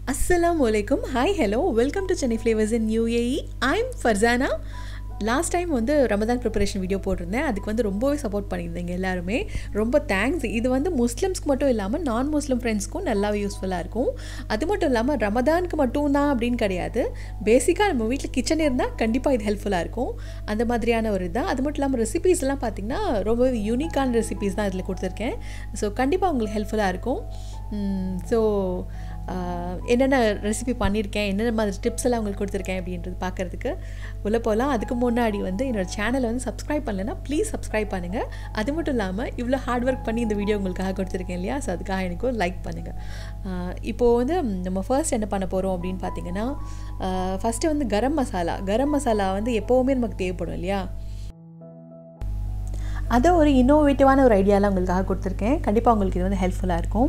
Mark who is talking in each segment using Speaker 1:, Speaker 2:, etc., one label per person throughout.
Speaker 1: Assalamu alaikum. Hi, hello. Welcome to Chennai Flavors in UAE. I'm Farzana. Last time வந்து Ramadan preparation video போட்டிருந்தேன் அதுக்கு வந்து ரொம்பவே support பண்ணியிருந்தீங்க எல்லாருமே ரொம்ப தேங்க்ஸ் இது வந்து முஸ்லிம்ஸ்க்கு மட்டும் இல்லாமல் நான் முஸ்லிம் ஃப்ரெண்ட்ஸ்க்கும் நல்லாவே யூஸ்ஃபுல்லாக இருக்கும் அது மட்டும் இல்லாமல் ரமதானுக்கு மட்டும் தான் அப்படின்னு கிடையாது பேசிக்காக நம்ம வீட்டில் கிச்சன் இருந்தால் கண்டிப்பாக இது ஹெல்ப்ஃபுல்லாக இருக்கும் அந்த மாதிரியான ஒரு இதுதான் அது மட்டும் இல்லாமல் ரெசிபீஸ்லாம் பார்த்திங்கன்னா ரொம்பவே யூனிக்கான ரெசிபீஸ் தான் இதில் கொடுத்துருக்கேன் ஸோ கண்டிப்பாக உங்களுக்கு ஹெல்ப்ஃபுல்லாக இருக்கும் ஸோ என்னென்ன ரெசிபி பண்ணியிருக்கேன் என்னென்ன மாதிரி டிப்ஸ் எல்லாம் உங்களுக்கு கொடுத்துருக்கேன் அப்படின்றது பார்க்குறதுக்கு உள்ளே போகலாம் அதுக்கு முன்னாடி வந்து என்னோடய சேனலை வந்து சப்ஸ்கிரைப் பண்ணலைன்னா ப்ளீஸ் சப்ஸ்கிரைப் பண்ணுங்கள் அது மட்டும் இல்லாமல் இவ்வளோ ஹார்ட் ஒர்க் பண்ணி இந்த வீடியோ உங்களுக்காக கொடுத்துருக்கேன் இல்லையா ஸோ அதுக்காக எனக்கு ஒரு லைக் பண்ணுங்கள் இப்போது வந்து நம்ம ஃபர்ஸ்ட் என்ன பண்ண போகிறோம் அப்படின்னு பார்த்தீங்கன்னா ஃபஸ்ட்டு வந்து கரம் மசாலா கரம் மசாலா வந்து எப்போவுமே நமக்கு தேவைப்படும் இல்லையா அதை ஒரு இன்னோவேட்டிவான ஒரு ஐடியாலாம் உங்களுக்காக கொடுத்துருக்கேன் கண்டிப்பாக உங்களுக்கு இது வந்து ஹெல்ப்ஃபுல்லாக இருக்கும்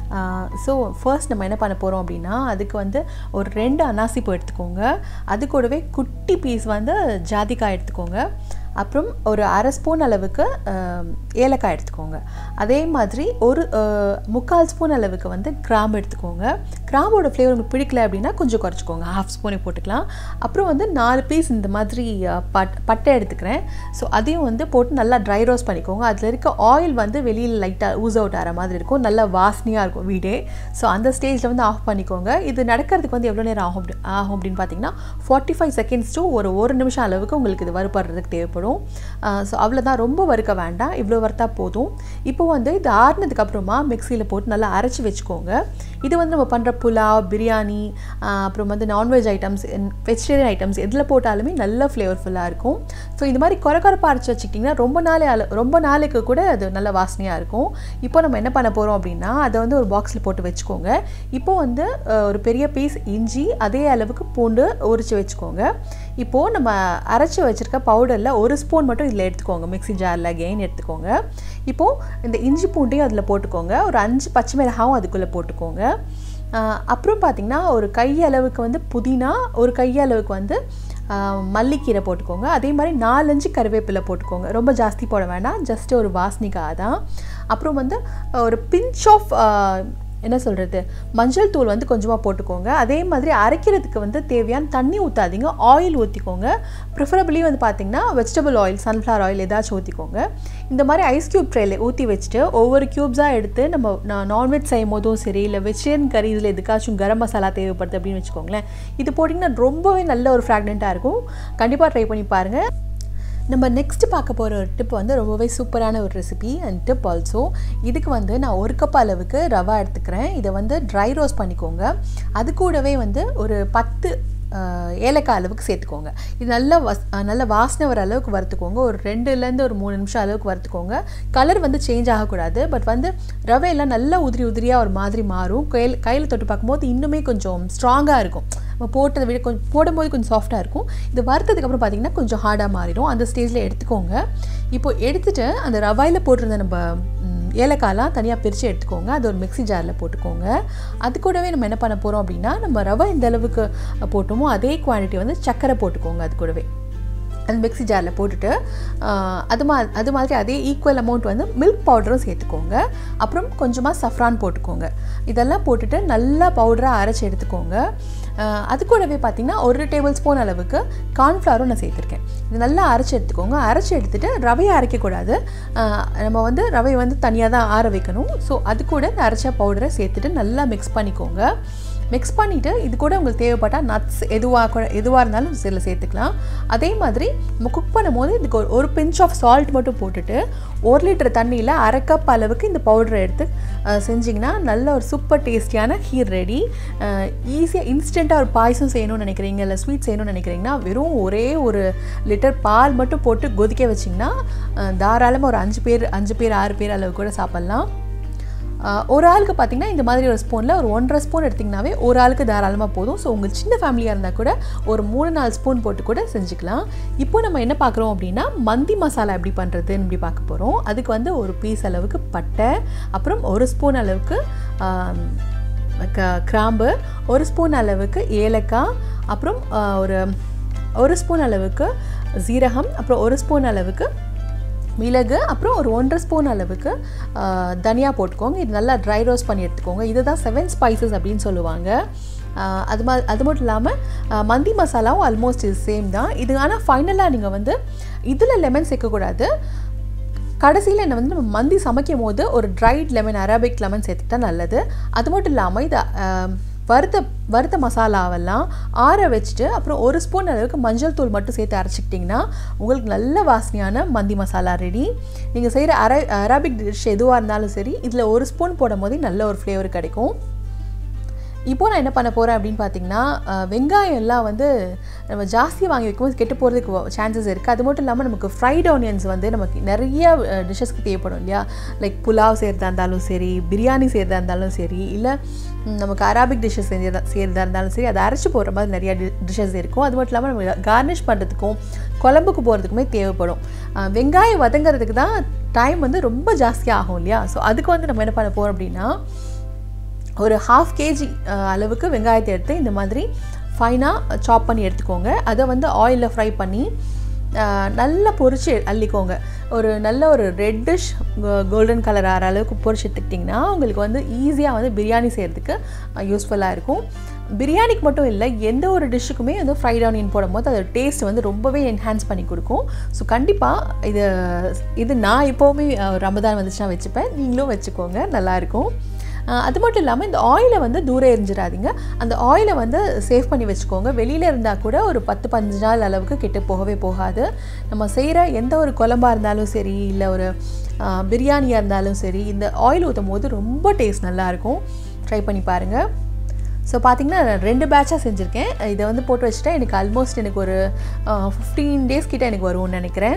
Speaker 1: ஸோ ஃபர்ஸ்ட் நம்ம என்ன பண்ண போகிறோம் அப்படின்னா அதுக்கு வந்து ஒரு ரெண்டு அனாசிப்பூ எடுத்துக்கோங்க அது கூடவே குட்டி பீஸ் வந்து ஜாதிக்காய் எடுத்துக்கோங்க அப்புறம் ஒரு அரை ஸ்பூன் அளவுக்கு ஏலக்காய் எடுத்துக்கோங்க அதே மாதிரி ஒரு முக்கால் ஸ்பூன் அளவுக்கு வந்து கிராம்பு எடுத்துக்கோங்க கிராம்போட ஃப்ளேவர் உங்களுக்கு பிடிக்கல அப்படின்னா கொஞ்சம் குறைச்சிக்கோங்க ஹாஃப் ஸ்பூனே போட்டுக்கலாம் அப்புறம் வந்து நாலு பீஸ் இந்த மாதிரி பட் பட்டை எடுத்துக்கிறேன் ஸோ அதையும் வந்து போட்டு நல்லா ட்ரை ரோஸ்ட் பண்ணிக்கோங்க அதில் இருக்க ஆயில் வந்து வெளியில் லைட்டாக ஊஸ் அவுட் ஆகிற மாதிரி இருக்கும் நல்லா வாசனையாக இருக்கும் வீடே ஸோ அந்த ஸ்டேஜில் வந்து ஆஃப் பண்ணிக்கோங்க இது நடக்கிறதுக்கு வந்து எவ்வளோ நேரம் ஆகும் ஆகும் அப்படின்னு பார்த்தீங்கன்னா ஃபார்ட்டி ஃபைவ் செகண்ட்ஸ் டு ஒரு ஒரு நிமிஷம் அளவுக்கு உங்களுக்கு இது வறுப்படுறதுக்கு தேவைப்படும் தேவைப்படும் ஸோ அவ்வளோதான் ரொம்ப வறுக்க வேண்டாம் இவ்வளோ வறுத்தா போதும் இப்போ வந்து இது ஆறுனதுக்கு அப்புறமா மிக்சியில் போட்டு நல்லா அரைச்சி வச்சுக்கோங்க இது வந்து நம்ம பண்ணுற புலாவ் பிரியாணி அப்புறம் வந்து நான்வெஜ் ஐட்டம்ஸ் வெஜிடேரியன் ஐட்டம்ஸ் எதில் போட்டாலுமே நல்ல ஃப்ளேவர்ஃபுல்லாக இருக்கும் ஸோ இந்த மாதிரி குறை குறைப்பாக அரைச்சி வச்சுக்கிட்டிங்கன்னா ரொம்ப நாளே ரொம்ப நாளைக்கு கூட அது நல்ல வாசனையாக இருக்கும் இப்போ நம்ம என்ன பண்ண போகிறோம் அப்படின்னா அதை வந்து ஒரு பாக்ஸில் போட்டு வச்சுக்கோங்க இப்போ வந்து ஒரு பெரிய பீஸ் இஞ்சி அதே அளவுக்கு பூண்டு உரித்து வச்சுக்கோங்க இப்போது நம்ம அரைச்சி வச்சுருக்க பவுடரில் ஒரு ஸ்பூன் மட்டும் இதில் எடுத்துக்கோங்க மிக்ஸி ஜாரில் கெயின் எடுத்துக்கோங்க இப்போது இந்த இஞ்சி பூண்டையும் அதில் போட்டுக்கோங்க ஒரு அஞ்சு பச்சை மிளகாவும் அதுக்குள்ளே போட்டுக்கோங்க அப்புறம் பார்த்திங்கன்னா ஒரு கையளவுக்கு வந்து புதினா ஒரு கையளவுக்கு வந்து மல்லிக்கீரை போட்டுக்கோங்க அதே மாதிரி நாலஞ்சு கருவேப்பிலை போட்டுக்கோங்க ரொம்ப ஜாஸ்தி போட வேண்டாம் ஜஸ்ட் ஒரு வாசனிக்காக தான் அப்புறம் வந்து ஒரு பிஞ்ச் ஆஃப் என்ன சொல்கிறது மஞ்சள் தூள் வந்து கொஞ்சமாக போட்டுக்கோங்க அதே மாதிரி அரைக்கிறதுக்கு வந்து தேவையான தண்ணி ஊற்றாதீங்க ஆயில் ஊற்றிக்கோங்க ப்ரிஃபரபிளி வந்து பார்த்திங்கன்னா வெஜிடபிள் ஆயில் சன்ஃப்ளவர் ஆயில் ஏதாச்சும் ஊற்றிக்கோங்க இந்த மாதிரி ஐஸ் க்யூப் ட்ரேல ஊற்றி வச்சுட்டு ஒவ்வொரு க்யூப்ஸாக எடுத்து நம்ம நான் நான்வெஜ் செய்யும் போதும் சரி இல்லை வெஜிடேரியன் கறி இதில் எதுக்காச்சும் கரம் மசாலா தேவைப்படுது அப்படின்னு வச்சுக்கோங்களேன் இது போட்டிங்கன்னா ரொம்பவே நல்ல ஒரு ஃப்ராக்னெண்ட்டாக இருக்கும் கண்டிப்பாக ட்ரை பண்ணி பாருங்கள் நம்ம நெக்ஸ்ட் பார்க்க போகிற ஒரு டிப் வந்து ரொம்பவே சூப்பரான ஒரு ரெசிபி அண்ட் டிப் ஆல்சோ இதுக்கு வந்து நான் ஒரு கப் அளவுக்கு ரவா எடுத்துக்கிறேன் இதை வந்து ட்ரை ரோஸ்ட் பண்ணிக்கோங்க அது கூடவே வந்து ஒரு பத்து ஏலக்காய் அளவுக்கு சேர்த்துக்கோங்க இது நல்லா வஸ் நல்ல வாசனை வர அளவுக்கு வறுத்துக்கோங்க ஒரு ரெண்டுலேருந்து ஒரு மூணு நிமிஷம் அளவுக்கு வறுத்துக்கோங்க கலர் வந்து சேஞ்ச் ஆகக்கூடாது பட் வந்து ரவையெல்லாம் நல்லா உதிரி உதிரியாக ஒரு மாதிரி மாறும் கையில் கையில் தொட்டு பார்க்கும்போது இன்னுமே கொஞ்சம் ஸ்ட்ராங்காக இருக்கும் நம்ம போட்டதை விட கொஞ்சம் போடும்போது கொஞ்சம் சாஃப்டாக இருக்கும் இது வறுத்ததுக்கப்புறம் பார்த்திங்கன்னா கொஞ்சம் ஹார்டாக மாறிடும் அந்த ஸ்டேஜில் எடுத்துக்கோங்க இப்போ எடுத்துகிட்டு அந்த ரவாயில் போட்டிருந்த நம்ம ஏலக்காயெலாம் தனியாக பிரித்து எடுத்துக்கோங்க அது ஒரு மிக்ஸி ஜாரில் போட்டுக்கோங்க அது கூடவே நம்ம என்ன பண்ண போகிறோம் அப்படின்னா நம்ம ரவை எந்த அளவுக்கு போட்டோமோ அதே குவான்டிட்டி வந்து சர்க்கரை போட்டுக்கோங்க அது கூடவே அந்த மிக்ஸி ஜாரில் போட்டுட்டு அது மா அது மாதிரி அதே ஈக்குவல் அமௌண்ட் வந்து மில்க் பவுடரும் சேர்த்துக்கோங்க அப்புறம் கொஞ்சமாக சஃப்ரான் போட்டுக்கோங்க இதெல்லாம் போட்டுட்டு நல்லா பவுடராக அரைச்சி எடுத்துக்கோங்க அது கூடவே பார்த்திங்கன்னா ஒரு டேபிள் ஸ்பூன் அளவுக்கு கார்ன்ஃப்ளவரும் நான் சேர்த்துருக்கேன் இது நல்லா அரைச்சி எடுத்துக்கோங்க அரைச்சி எடுத்துகிட்டு ரவையை அரைக்கக்கூடாது நம்ம வந்து ரவையை வந்து தனியாக தான் ஆற வைக்கணும் ஸோ அது கூட இந்த அரைச்ச பவுடரை சேர்த்துட்டு நல்லா மிக்ஸ் பண்ணிக்கோங்க மிக்ஸ் பண்ணிவிட்டு இது கூட உங்களுக்கு தேவைப்பட்டால் நட்ஸ் எதுவாக கூட எதுவாக இருந்தாலும் இதில் சேர்த்துக்கலாம் அதே மாதிரி நம்ம குக் பண்ணும்போது இதுக்கு ஒரு ஒரு பிஞ்ச் ஆஃப் சால்ட் மட்டும் போட்டுட்டு ஒரு லிட்டர் தண்ணியில் அரை கப் அளவுக்கு இந்த பவுடரை எடுத்து செஞ்சிங்கன்னா நல்ல ஒரு சூப்பர் டேஸ்டியான ஹீர் ரெடி ஈஸியாக இன்ஸ்டண்ட்டாக ஒரு பாயசம் செய்யணும்னு நினைக்கிறீங்க இல்லை ஸ்வீட் செய்யணும்னு நினைக்கிறீங்கன்னா வெறும் ஒரே ஒரு லிட்டர் பால் மட்டும் போட்டு கொதிக்க வச்சிங்கன்னா தாராளமாக ஒரு அஞ்சு பேர் அஞ்சு பேர் ஆறு பேர் அளவு கூட சாப்பிட்லாம் ஒரு ஆளுக்கு பார்த்திங்கன்னா இந்த மாதிரி ஒரு ஸ்பூனில் ஒரு ஒன்றரை ஸ்பூன் எடுத்திங்கனாவே ஒரு ஆளுக்கு தாராளமாக போதும் ஸோ உங்கள் சின்ன ஃபேமிலியாக இருந்தால் கூட ஒரு மூணு நாலு ஸ்பூன் போட்டு கூட செஞ்சுக்கலாம் இப்போ நம்ம என்ன பார்க்குறோம் அப்படின்னா மந்தி மசாலா எப்படி பண்ணுறதுன்னு இப்படி பார்க்க போகிறோம் அதுக்கு வந்து ஒரு பீஸ் அளவுக்கு பட்டை அப்புறம் ஒரு ஸ்பூன் அளவுக்கு கிராம்பு ஒரு ஸ்பூன் அளவுக்கு ஏலக்காய் அப்புறம் ஒரு ஒரு ஸ்பூன் அளவுக்கு சீரகம் அப்புறம் ஒரு ஸ்பூன் அளவுக்கு மிளகு அப்புறம் ஒரு ஒன்றரை ஸ்பூன் அளவுக்கு ஆ, தனியா போட்டுக்கோங்க இது நல்லா ட்ரை ரோஸ்ட் பண்ணி எடுத்துக்கோங்க இதுதான் செவன் ஸ்பைசஸ் அப்படின்னு சொல்லுவாங்க ஆஹ் அது மா அது மட்டும் இல்லாமல் மந்தி மசாலாவும் ஆல்மோஸ்ட் இது சேம் தான் இது ஆனால் ஃபைனலாக நீங்கள் வந்து இதில் லெமன் சேர்க்கக்கூடாது கடைசியில் என்ன வந்து நம்ம மந்தி சமைக்கும் போது ஒரு ட்ரைட் லெமன் அரபிக் லெமன் சேர்த்துக்கிட்டா நல்லது அது மட்டும் இல்லாமல் இதை ஆஹ், வறுத்த வறுத்த மசாலாவெல்லாம் ஆற வச்சுட்டு அப்புறம் ஒரு ஸ்பூன் அளவுக்கு மஞ்சள் தூள் மட்டும் சேர்த்து அரைச்சிக்கிட்டிங்கன்னா உங்களுக்கு நல்ல வாசனையான மந்தி மசாலா ரெடி நீங்கள் செய்கிற அர அரபிக் டிஷ் எதுவாக இருந்தாலும் சரி இதில் ஒரு ஸ்பூன் போடும் போதே நல்ல ஒரு ஃப்ளேவர் கிடைக்கும் இப்போ நான் என்ன பண்ண போகிறேன் அப்படின்னு பார்த்தீங்கன்னா அஹ், வெங்காயம் எல்லாம் வந்து நம்ம ஜாஸ்தி வாங்கி வைக்கும்போது கெட்டு போகிறதுக்கு சான்சஸ் இருக்குது அது மட்டும் இல்லாமல் நமக்கு ஃப்ரைட் ஆனியன்ஸ் வந்து நமக்கு நிறைய டிஷ்ஷஸ்க்கு தேவைப்படும் இல்லையா லைக் புலாவ் செய்கிறதா இருந்தாலும் சரி பிரியாணி செய்கிறதா இருந்தாலும் சரி இல்லை ம், நமக்கு அரபிக் டிஷ்ஷஸ் செய்யறதா செய்கிறதா இருந்தாலும் சரி அதை அரைச்சி போடுற மாதிரி நிறைய டிஷ்ஷஸ் இருக்கும் அது மட்டும் இல்லாமல் நம்ம கார்னிஷ் பண்ணுறதுக்கும் குழம்புக்கு போகிறதுக்குமே தேவைப்படும் அஹ், வெங்காயம் வதங்கிறதுக்கு தான் டைம் வந்து ரொம்ப ஜாஸ்தியாக ஆகும் இல்லையா ஸோ அதுக்கு வந்து நம்ம என்ன பண்ண போகிறோம் அப்படின்னா ஒரு ஹாஃப் கேஜி அளவுக்கு வெங்காயத்தை எடுத்து இந்த மாதிரி ஃபைனாக சாப் பண்ணி எடுத்துக்கோங்க அதை வந்து ஆயிலில் ஃப்ரை பண்ணி அஹ், நல்லா பொரிச்சு அள்ளிக்கோங்க ஒரு நல்ல ஒரு ரெட்டிஷ் கோல்டன் கலர் ஆகிற அளவுக்கு பொரிச்சு எடுத்துக்கிட்டிங்கன்னா உங்களுக்கு வந்து ஈஸியாக வந்து பிரியாணி செய்கிறதுக்கு யூஸ்ஃபுல்லாக இருக்கும் பிரியாணிக்கு மட்டும் இல்லை எந்த ஒரு டிஷ்ஷுக்குமே வந்து ஃப்ரைட் ஆனியன் போடும்போது அதோட டேஸ்ட் வந்து ரொம்பவே என்ஹான்ஸ் பண்ணி கொடுக்கும் ஸோ கண்டிப்பாக இது இது நான் எப்போவுமே அஹ், ரமதான் வந்துச்சுன்னா வச்சுப்பேன் நீங்களும் வச்சுக்கோங்க நல்லாயிருக்கும் அஹ் அது மட்டும் இல்லாமல் இந்த ஆயிலை வந்து தூரம் எரிஞ்சிடாதீங்க அந்த ஆயிலை வந்து சேவ் பண்ணி வச்சுக்கோங்க வெளியில் இருந்தால் கூட ஒரு பத்து பஞ்சு நாள் அளவுக்கு கெட்டு போகவே போகாது நம்ம செய்கிற எந்த ஒரு குழம்பா இருந்தாலும் சரி இல்லை ஒரு அஹ், பிரியாணியாக இருந்தாலும் சரி இந்த ஆயில் ஊற்றும் போது ரொம்ப டேஸ்ட் நல்லாயிருக்கும் ட்ரை பண்ணி பாருங்கள் ஸோ பார்த்தீங்கன்னா நான் ரெண்டு பேட்சாக செஞ்சுருக்கேன் இதை வந்து போட்டு வச்சுட்டா எனக்கு ஆல்மோஸ்ட் எனக்கு ஒரு ஃபிஃப்டீன் டேஸ் கிட்ட எனக்கு வரும்னு நினைக்கிறேன்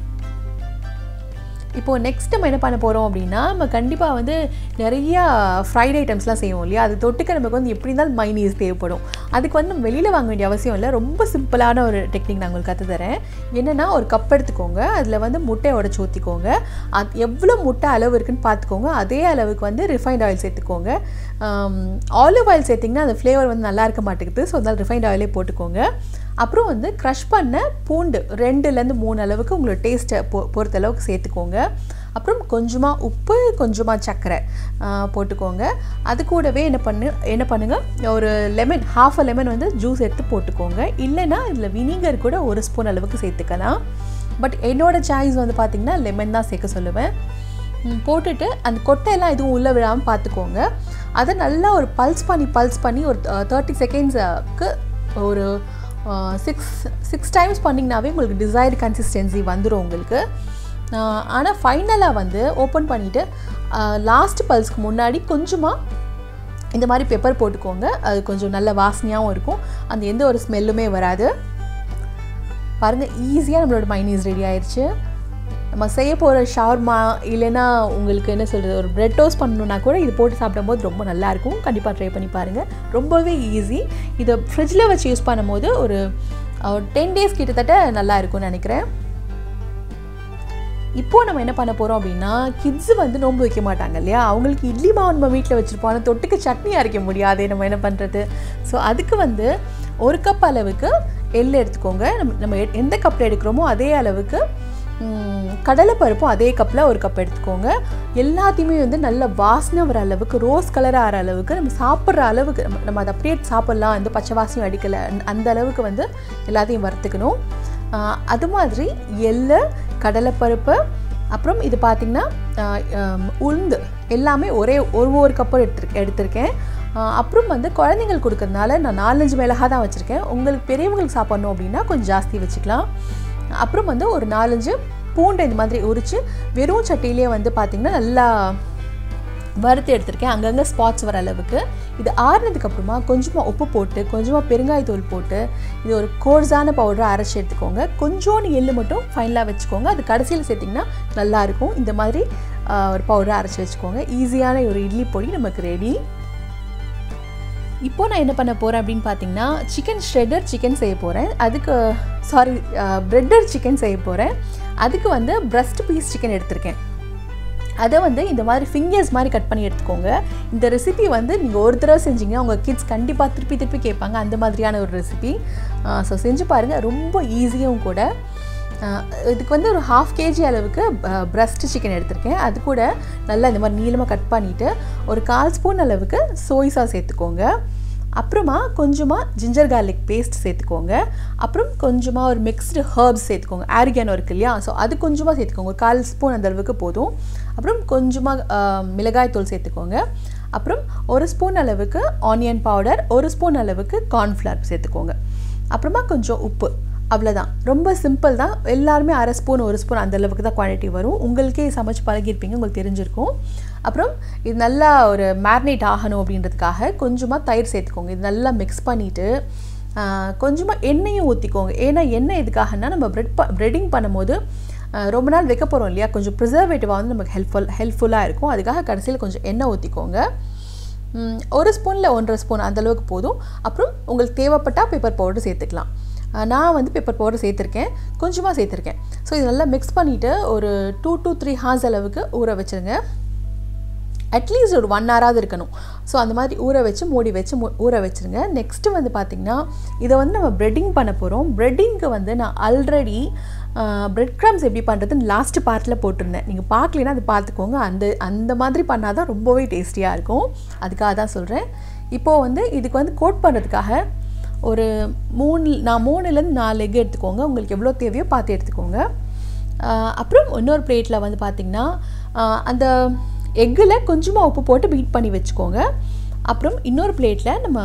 Speaker 1: இப்போது நெக்ஸ்ட் நம்ம என்ன பண்ண போகிறோம் அப்படின்னா நம்ம கண்டிப்பாக வந்து நிறையா ஃப்ரைட் ஐட்டம்ஸ்லாம் செய்வோம் இல்லையா அது தொட்டுக்க நமக்கு வந்து எப்படி இருந்தாலும் மைனீஸ் தேவைப்படும் அதுக்கு வந்து நம்ம வெளியில் வாங்க வேண்டிய அவசியம் இல்லை ரொம்ப சிம்பிளான ஒரு டெக்னிக் நான் உங்களுக்கு கற்று தரேன் என்னென்னா ஒரு கப் எடுத்துக்கோங்க அதில் வந்து முட்டையை உடச்சி ஊற்றிக்கோங்க அது எவ்வளோ முட்டை அளவு இருக்குன்னு பார்த்துக்கோங்க அதே அளவுக்கு வந்து ரிஃபைண்ட் ஆயில் சேர்த்துக்கோங்க ஆலிவ் ஆயில் சேர்த்திங்கன்னா அந்த ஃப்ளேவர் வந்து நல்லா இருக்க மாட்டேங்குது ஸோ அதனால் ரிஃபைண்ட் ஆயிலே போட்டுக்கோங்க அப்புறம் வந்து க்ரஷ் பண்ண பூண்டு ரெண்டுலேருந்து மூணு அளவுக்கு உங்களோட டேஸ்ட்டை பொ பொறுத்த அளவுக்கு சேர்த்துக்கோங்க அப்புறம் கொஞ்சமாக உப்பு கொஞ்சமாக சர்க்கரை ஆ, போட்டுக்கோங்க அது கூடவே என்ன பண்ணு என்ன பண்ணுங்கள் ஒரு லெமன் ஹாஃப் அ லெமன் வந்து ஜூஸ் எடுத்து போட்டுக்கோங்க இல்லைன்னா இதில் வினிகர் கூட ஒரு ஸ்பூன் அளவுக்கு சேர்த்துக்கலாம் பட் என்னோட சாய்ஸ் வந்து பார்த்திங்கன்னா லெமன் தான் சேர்க்க சொல்லுவேன் ம், போட்டுட்டு அந்த கொட்டையெல்லாம் எதுவும் உள்ளே விழாமல் பார்த்துக்கோங்க அதை நல்லா ஒரு பல்ஸ் பண்ணி பல்ஸ் பண்ணி ஒரு தேர்ட்டி செகண்ட்ஸுக்கு ஒரு சிக்ஸ் சிக்ஸ் டைம்ஸ் பண்ணிங்கனாவே உங்களுக்கு டிசைர்டு கன்சிஸ்டன்சி வந்துடும் உங்களுக்கு ஆனால் ஃபைனலாக வந்து ஓப்பன் பண்ணிவிட்டு லாஸ்ட் பல்ஸ்க்கு முன்னாடி கொஞ்சமாக இந்த மாதிரி பெப்பர் போட்டுக்கோங்க அது கொஞ்சம் நல்ல வாசனையாகவும் இருக்கும் அந்த எந்த ஒரு ஸ்மெல்லுமே வராது பாருங்கள் ஈஸியாக நம்மளோட மைனீஸ் ரெடி ஆயிடுச்சு நம்ம செய்ய போகிற ஷவர்மா இல்லைன்னா உங்களுக்கு என்ன சொல்கிறது ஒரு பிரெட் டோஸ்ட் பண்ணணுன்னா கூட இது போட்டு சாப்பிடும்போது ரொம்ப நல்லாயிருக்கும் கண்டிப்பாக ட்ரை பண்ணி பாருங்கள் ரொம்பவே ஈஸி இதை ஃப்ரிட்ஜில் வச்சு யூஸ் பண்ணும்போது ஒரு டென் டேஸ் கிட்டத்தட்ட நல்லா இருக்கும்னு நினைக்கிறேன் இப்போ நம்ம என்ன பண்ண போகிறோம் அப்படின்னா கிட்ஸ் வந்து நோன்பு வைக்க மாட்டாங்க இல்லையா அவங்களுக்கு இட்லி மாவு நம்ம வீட்டில் வச்சுருப்போம் ஆனால் தொட்டுக்கு சட்னி அரைக்க முடியாது நம்ம என்ன பண்ணுறது ஸோ அதுக்கு வந்து ஒரு கப் அளவுக்கு எள் எடுத்துக்கோங்க நம்ம நம்ம எ- எந்த கப்பில் எடுக்கிறோமோ அதே அளவுக்கு ம், கடலைப்பருப்பும் அதே கப்பில் ஒரு கப் எடுத்துக்கோங்க எல்லாத்தையுமே வந்து நல்ல வாசனை வர அளவுக்கு ரோஸ் கலர் ஆகிற அளவுக்கு நம்ம சாப்பிட்ற அளவுக்கு நம்ம நம்ம அதை அப்படியே சாப்பிட்லாம் எந்த பச்சை வாசனையும் அடிக்கலை அந்த- அந்த அளவுக்கு வந்து எல்லாத்தையும் வறுத்துக்கணும் ஆஹ் அது மாதிரி எள்ளு கடலைப்பருப்பு அப்புறம் இது பார்த்திங்கன்னா ஆஹ் ஆம், உளுந்து எல்லாமே ஒரே ஒரு ஒரு கப்பு எடுத்து எடுத்திருக்கேன் ஆஹ் அப்புறம் வந்து குழந்தைங்களுக்கு கொடுக்கறதுனால நான் நாலஞ்சு மிளகா தான் வச்சுருக்கேன் உங்களுக்கு பெரியவங்களுக்கு சாப்பிட்ணும் அப்படின்னா கொஞ்சம் ஜாஸ்தி வச்சுக்கலாம் அப்புறம் வந்து ஒரு நாலஞ்சு பூண்டை இந்த மாதிரி உரித்து வெறும் சட்டியிலே வந்து பார்த்திங்கன்னா நல்லா வறுத்து எடுத்திருக்கேன் அங்கங்கே ஸ்பாட்ஸ் வர அளவுக்கு இது ஆறுனதுக்கு அப்புறமா கொஞ்சமாக உப்பு போட்டு கொஞ்சமாக பெருங்காயத்தூள் போட்டு இது ஒரு கோர்ஸான பவுடரை அரைச்சி எடுத்துக்கோங்க கொஞ்சோண்டு எள்ளு மட்டும் ஃபைனலாக வச்சுக்கோங்க அது கடைசியில் சேர்த்திங்கன்னா நல்லாயிருக்கும் இந்த மாதிரி ஆஹ், ஒரு பவுடரை அரைச்சி வச்சுக்கோங்க ஈஸியான ஒரு இட்லி பொடி நமக்கு ரெடி இப்போ நான் என்ன பண்ண போகிறேன் அப்படின்னு பார்த்தீங்கன்னா சிக்கன் ஷ்ரெட்டர் சிக்கன் செய்ய போகிறேன் அதுக்கு சாரி பிரெட்டர் சிக்கன் செய்ய போகிறேன் அதுக்கு வந்து பிரஸ்ட் பீஸ் சிக்கன் எடுத்திருக்கேன் அதை வந்து இந்த மாதிரி ஃபிங்கர்ஸ் மாதிரி கட் பண்ணி எடுத்துக்கோங்க இந்த ரெசிபி வந்து நீங்கள் ஒரு தடவை செஞ்சீங்கன்னா உங்கள் கிட்ஸ் கண்டிப்பாக திருப்பி திருப்பி கேட்பாங்க அந்த மாதிரியான ஒரு ரெசிபி ஸோ செஞ்சு பாருங்கள் ரொம்ப ஈஸியும் கூட ஆஹ் இதுக்கு வந்து ஒரு ஹாஃப் கேஜி அளவுக்கு பிரஸ்ட் சிக்கன் எடுத்திருக்கேன் அது கூட நல்லா இந்த மாதிரி நீளமாக கட் பண்ணிவிட்டு ஒரு கால் ஸ்பூன் அளவுக்கு சோய் சாஸ் சேர்த்துக்கோங்க அப்புறமா கொஞ்சமாக ஜிஞ்சர் கார்லிக் பேஸ்ட் சேர்த்துக்கோங்க அப்புறம் கொஞ்சமாக ஒரு மிக்ஸ்டு ஹர்ப்ஸ் சேர்த்துக்கோங்க ஆரிகானோ இருக்கு இல்லையா ஸோ அது கொஞ்சமாக சேர்த்துக்கோங்க ஒரு கால் ஸ்பூன் அந்த அளவுக்கு போதும் அப்புறம் கொஞ்சமாக மிளகாய் தூள் சேர்த்துக்கோங்க அப்புறம் ஒரு ஸ்பூன் அளவுக்கு ஆனியன் பவுடர் ஒரு ஸ்பூன் அளவுக்கு கார்ன்ஃப்ளவர் சேர்த்துக்கோங்க அப்புறமா கொஞ்சம் உப்பு அவ்வளோதான் ரொம்ப சிம்பிள் தான் எல்லாருமே அரை ஸ்பூன் ஒரு ஸ்பூன் அந்த அளவுக்கு தான் குவான்டிட்டி வரும் உங்களுக்கே சமைச்சு பழகிருப்பீங்க உங்களுக்கு தெரிஞ்சிருக்கும் அப்புறம் இது நல்லா ஒரு மேரினேட் ஆகணும் அப்படின்றதுக்காக கொஞ்சமாக தயிர் சேர்த்துக்கோங்க இது நல்லா மிக்ஸ் பண்ணிவிட்டு கொஞ்சமாக எண்ணெயும் ஊற்றிக்கோங்க ஏன்னா எண்ணெய் எதுக்காகனா நம்ம ப்ரெட் ப ப்ரெட்டிங் பண்ணும்போது ரொம்ப நாள் வைக்க போகிறோம் இல்லையா கொஞ்சம் ப்ரிசர்வேட்டிவாக வந்து நமக்கு ஹெல்ப்ஃபுல் ஹெல்ப்ஃபுல்லாக இருக்கும் அதுக்காக கடைசியில் கொஞ்சம் எண்ணெய் ஊற்றிக்கோங்க ஒரு ஸ்பூனில் ஒன்றரை ஸ்பூன் அந்தளவுக்கு போதும் அப்புறம் உங்களுக்கு தேவைப்பட்டால் பெப்பர் பவுடர் சேர்த்துக்கலாம் நான் வந்து பெப்பர் பவுடர் சேர்த்துருக்கேன் கொஞ்சமாக சேர்த்துருக்கேன் ஸோ இது நல்லா மிக்ஸ் பண்ணிவிட்டு ஒரு டூ டூ த்ரீ ஹார்ஸ் அளவுக்கு ஊற வச்சுருங்க அட்லீஸ்ட் ஒரு ஒன் ஹவராவது இருக்கணும் ஸோ அந்த மாதிரி ஊற வச்சு மூடி வச்சு ஊற வச்சுருங்க நெக்ஸ்ட்டு வந்து பார்த்திங்கன்னா இதை வந்து நம்ம ப்ரெட்டிங் பண்ண போகிறோம் ப்ரெட்டிங்க்கு வந்து நான் ஆல்ரெடி ப்ரெட் க்ரம்ஸ் எப்படி பண்ணுறதுன்னு லாஸ்ட் பார்ட்டில் போட்டிருந்தேன் நீங்கள் பார்க்கலனா அது பார்த்துக்கோங்க அந்த அந்த மாதிரி பண்ணால் தான் ரொம்பவே டேஸ்டியாக இருக்கும் அதுக்காக தான் சொல்கிறேன் இப்போது வந்து இதுக்கு வந்து கோட் பண்ணுறதுக்காக ஒரு மூணு நான் மூணுலேருந்து நாலு எக் எடுத்துக்கோங்க உங்களுக்கு எவ்வளோ தேவையோ பார்த்து எடுத்துக்கோங்க அப்புறம் இன்னொரு பிளேட்டில் வந்து பார்த்திங்கன்னா அந்த எக்கில் கொஞ்சமாக உப்பு போட்டு பீட் பண்ணி வச்சுக்கோங்க அப்புறம் இன்னொரு பிளேட்டில் நம்ம